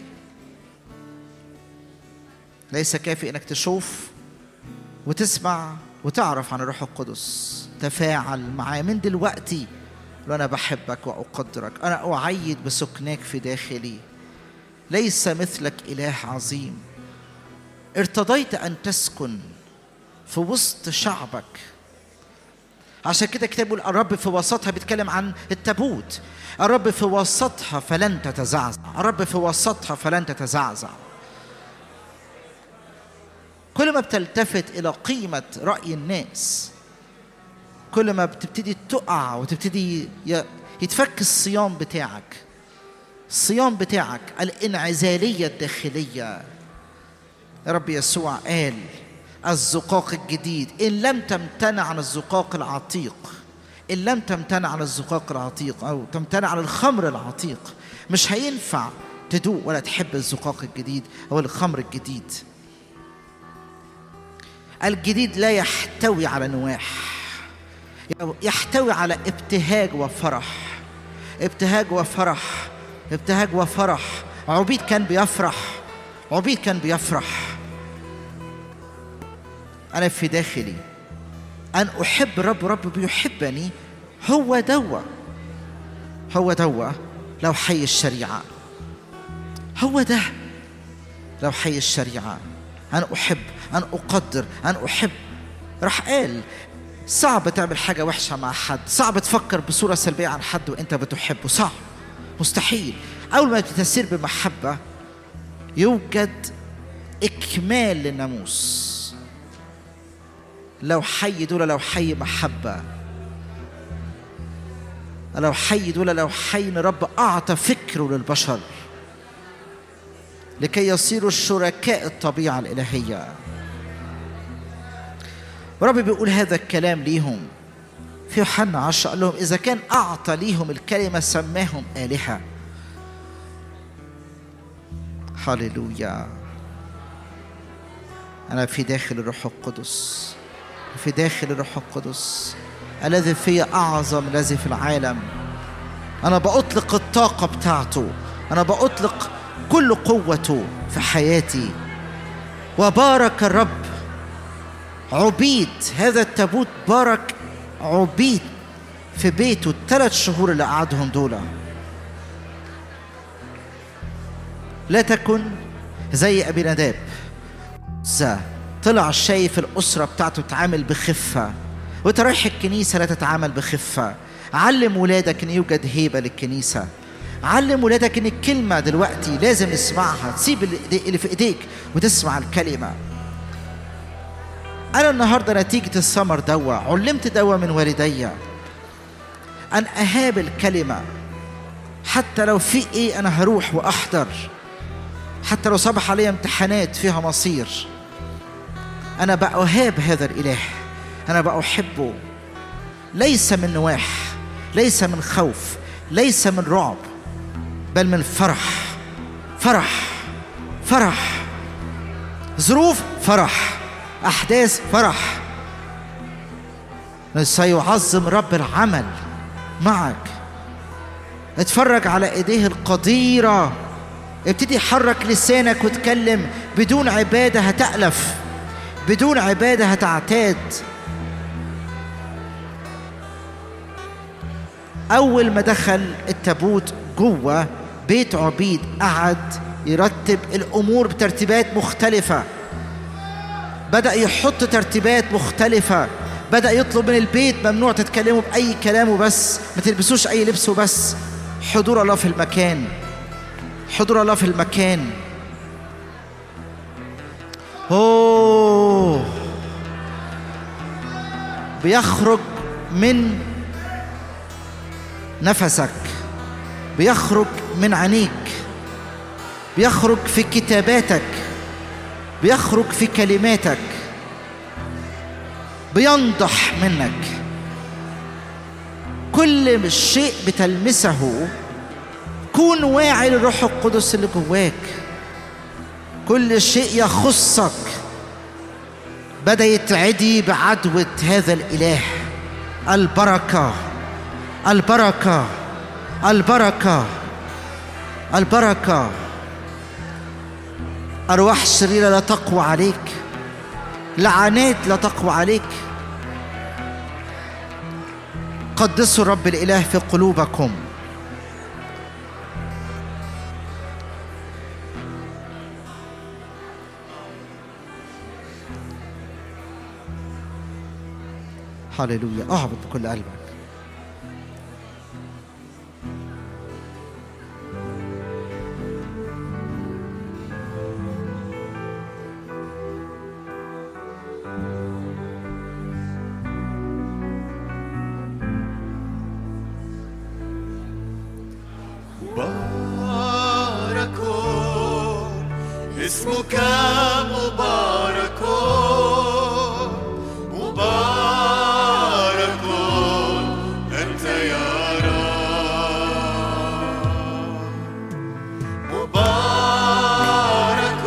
ليس كافي انك تشوف وتسمع وتعرف عن الروح القدس تفاعل معاه من دلوقتي لو أنا بحبك وأقدرك أنا أعيد بسكناك في داخلي ليس مثلك إله عظيم ارتضيت أن تسكن في وسط شعبك عشان كده كتاب يقول الرب في وسطها بيتكلم عن التابوت الرب في وسطها فلن تتزعزع الرب في وسطها فلن تتزعزع كل ما بتلتفت إلى قيمة رأي الناس كل ما بتبتدي تقع وتبتدي يتفك الصيام بتاعك الصيام بتاعك الانعزالية الداخلية رب يسوع قال الزقاق الجديد إن لم تمتنع عن الزقاق العتيق إن لم تمتنع عن الزقاق العتيق أو تمتنع عن الخمر العتيق مش هينفع تدوق ولا تحب الزقاق الجديد أو الخمر الجديد الجديد لا يحتوي على نواح يحتوي على ابتهاج وفرح ابتهاج وفرح ابتهاج وفرح عبيد كان بيفرح عبيد كان بيفرح أنا في داخلي أن أحب الرب رب بيحبني هو دوا هو دوا لو حي الشريعة هو ده لو حي الشريعة أن أحب أن أقدر أن أحب راح قال صعب تعمل حاجة وحشة مع حد صعب تفكر بصورة سلبية عن حد وانت بتحبه صعب مستحيل أول ما بتسير بمحبة يوجد إكمال للناموس لو حي دول لو حي محبة لو حي دول لو حي إن رب أعطى فكره للبشر لكي يصيروا شركاء الطبيعة الإلهية ورب بيقول هذا الكلام ليهم في يوحنا 10 قال لهم إذا كان أعطى ليهم الكلمة سماهم آلهة هللويا أنا في داخل الروح القدس في داخل الروح القدس الذي في أعظم الذي في العالم أنا بأطلق الطاقة بتاعته أنا بأطلق كل قوته في حياتي وبارك الرب عبيد هذا التابوت بارك عبيد في بيته الثلاث شهور اللي قعدهم دول لا تكن زي ابي نداب طلع شايف الاسره بتاعته تتعامل بخفه وانت رايح الكنيسه لا تتعامل بخفه علم ولادك ان يوجد هيبه للكنيسه علم ولادك ان الكلمه دلوقتي لازم نسمعها تسيب اللي في ايديك وتسمع الكلمه انا النهارده نتيجه الثمر دوا علمت دوا من والدي ان اهاب الكلمه حتى لو في ايه انا هروح واحضر حتى لو صبح علي امتحانات فيها مصير انا بأهاب هذا الاله انا بأحبه ليس من نواح ليس من خوف ليس من رعب بل من فرح فرح فرح ظروف فرح احداث فرح سيعظم رب العمل معك اتفرج على ايديه القديره ابتدي حرك لسانك وتكلم بدون عباده هتألف بدون عباده هتعتاد اول ما دخل التابوت جوه بيت عبيد قعد يرتب الامور بترتيبات مختلفه بدا يحط ترتيبات مختلفه بدا يطلب من البيت ممنوع تتكلموا باي كلام وبس ما تلبسوش اي لبس وبس حضور الله في المكان حضور الله في المكان اوه بيخرج من نفسك بيخرج من عينيك بيخرج في كتاباتك بيخرج في كلماتك بينضح منك كل شيء بتلمسه كون واعي للروح القدس اللي جواك كل شيء يخصك بدا يتعدي بعدوه هذا الاله البركه البركه البركه البركه ارواح شريره لا تقوى عليك لعنات لا تقوى عليك قدسوا الرب الاله في قلوبكم هللويا اعبد بكل قلبك مبارك اسمك مبارك مبارك أنت يا رب مبارك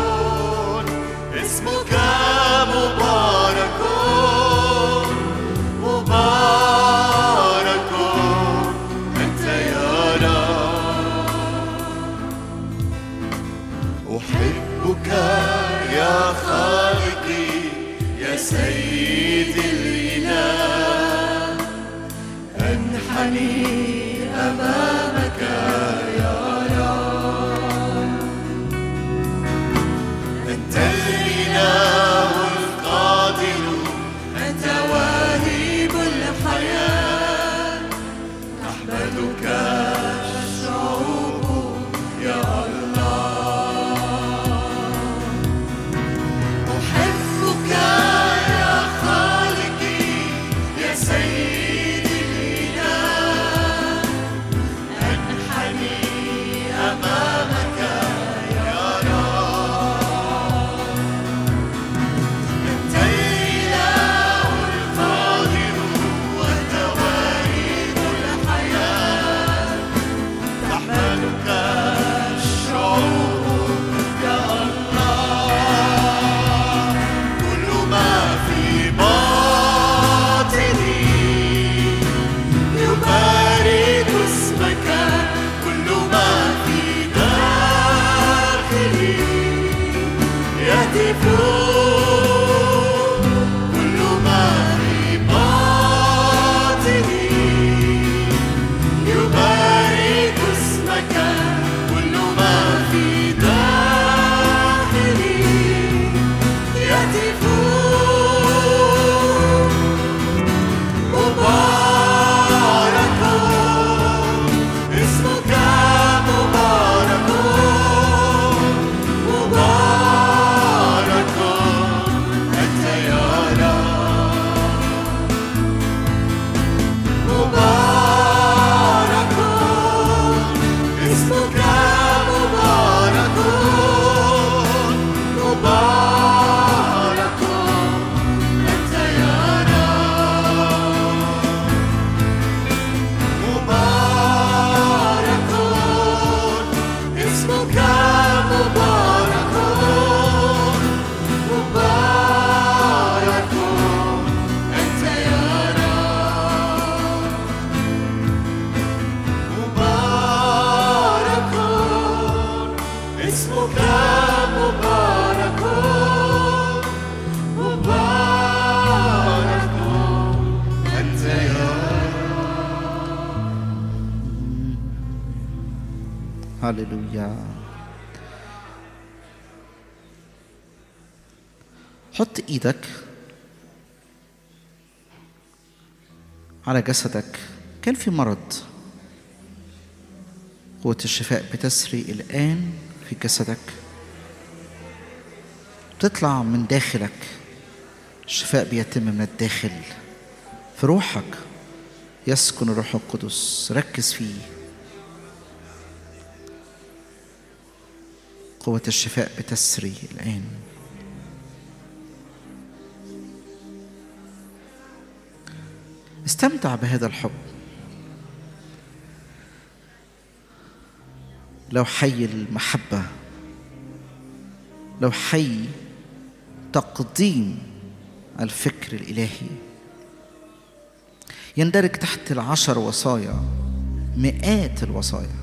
اسمك مبارك مبارك أنت يا رب أحبك يا خالقي يا سيدي الإله أنحني أمامك يا رب أنت الإله القادر أنت واهب هللويا حط ايدك على جسدك كان في مرض قوة الشفاء بتسري الآن في جسدك تطلع من داخلك الشفاء بيتم من الداخل في روحك يسكن الروح القدس ركز فيه قوة الشفاء بتسري الآن استمتع بهذا الحب لو حي المحبة لو حي تقديم الفكر الإلهي يندرج تحت العشر وصايا مئات الوصايا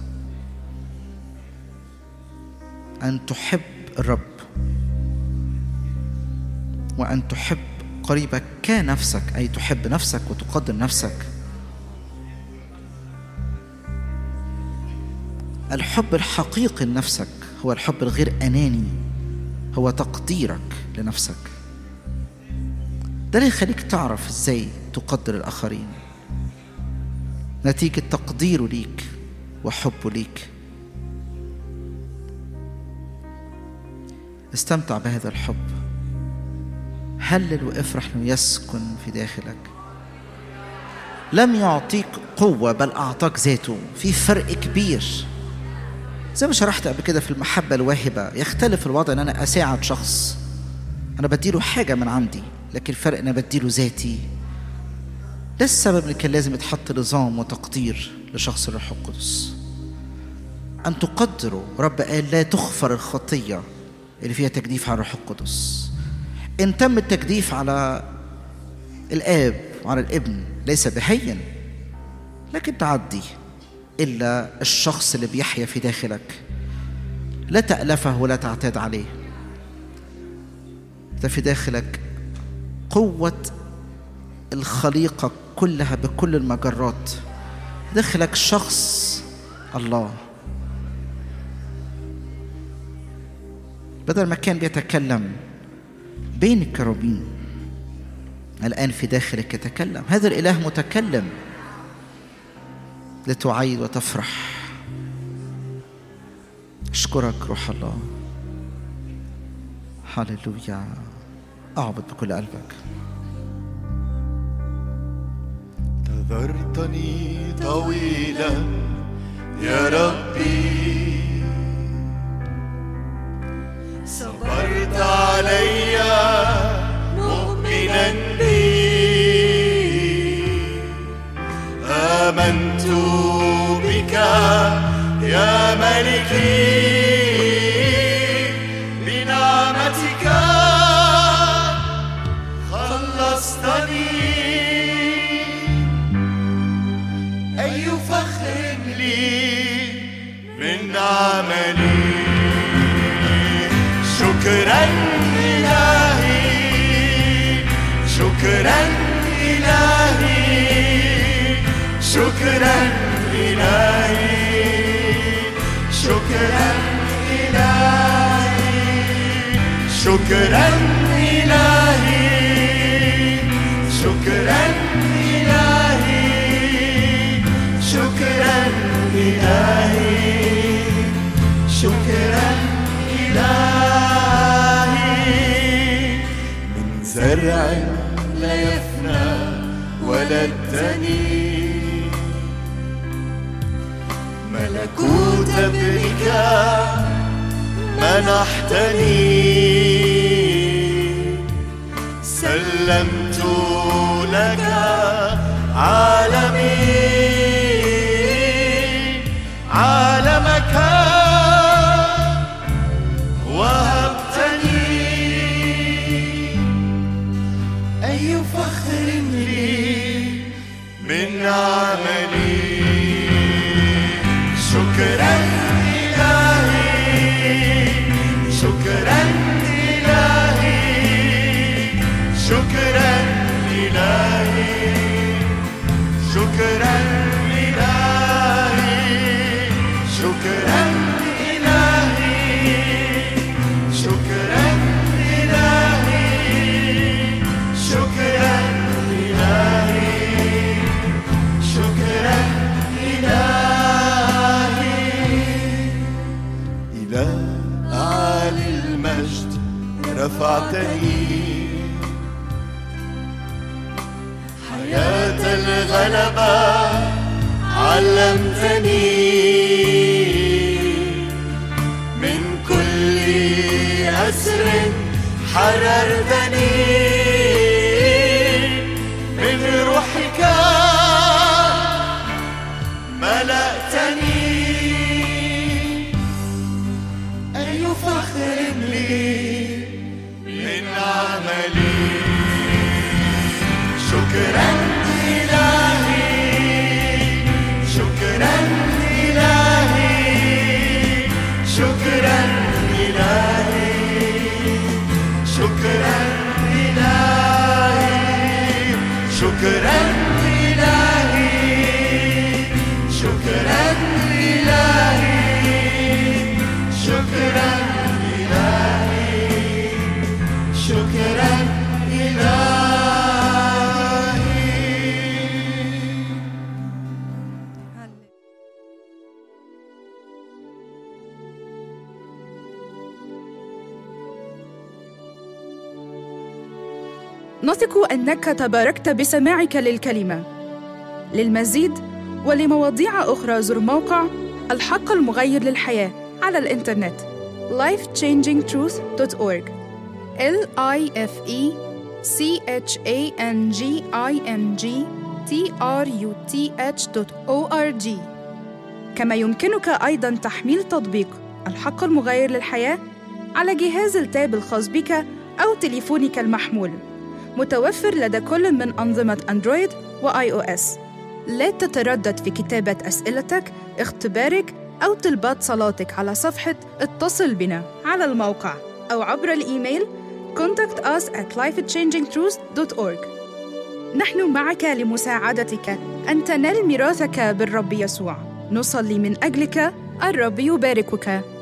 أن تحب الرب وأن تحب قريبك كنفسك أي تحب نفسك وتقدم نفسك الحب الحقيقي لنفسك هو الحب الغير أناني هو تقديرك لنفسك ده اللي يخليك تعرف ازاي تقدر الآخرين نتيجة تقديره ليك وحبه ليك استمتع بهذا الحب هلل وافرح انه يسكن في داخلك لم يعطيك قوة بل أعطاك ذاته في فرق كبير زي ما شرحت قبل كده في المحبة الواهبة يختلف الوضع ان انا اساعد شخص انا بديله حاجة من عندي لكن الفرق ان انا بديله ذاتي ده السبب اللي كان لازم يتحط نظام وتقدير لشخص الروح القدس ان تقدروا رب قال لا تغفر الخطية اللي فيها تجديف على الروح القدس ان تم التجديف على الاب وعلى الابن ليس بهين لكن تعدي إلا الشخص اللي بيحيا في داخلك لا تألفه ولا تعتاد عليه ده في داخلك قوة الخليقة كلها بكل المجرات داخلك شخص الله بدل ما كان بيتكلم بين الكروبين الآن في داخلك يتكلم هذا الإله متكلم لتعيد وتفرح اشكرك روح الله هللويا اعبد بكل قلبك نذرتني طويلا يا ربي صبرت علي مؤمنا بي آمنت بك يا ملكي بنعمتك خلصتني أي فخر لي من عملي شكرا إلهي شكرا إلهي شكرا إلهي شكرا إلهي شكرا إلهي شكرا إلهي شكرا إلهي شكرا إلهي من زرع لا يفنى ولا التنين ملكوت ابنك منحتني سلمت لك عالمي عالمك وهبتني أي فخر لي من عملي شكرا إلهي شكرا إلهي شكرا إلهي شكرا إلهي شكرا رفعتني حياة الغلبة علمتني من كل أسر حررتني من روحك ملأتني أي فخر لي من عملي شكرا إلهي شكرا إلهي شكرا إلهي شكرا إلهي شكرا إلهي شكرا إلهي شكرا إلهي شكرا إلهي نثق انك تباركت بسماعك للكلمه للمزيد ولمواضيع اخرى زر موقع الحق المغير للحياه على الانترنت lifechangingtruth.org l i f e c h a n g i n g t r u t h.org كما يمكنك ايضا تحميل تطبيق الحق المغير للحياه على جهاز التاب الخاص بك او تليفونك المحمول متوفر لدى كل من أنظمة أندرويد وآي أو إس. لا تتردد في كتابة أسئلتك، اختبارك أو طلبات صلاتك على صفحة اتصل بنا على الموقع أو عبر الإيميل contact us at lifechangingtruth.org نحن معك لمساعدتك أن تنال ميراثك بالرب يسوع نصلي من أجلك الرب يباركك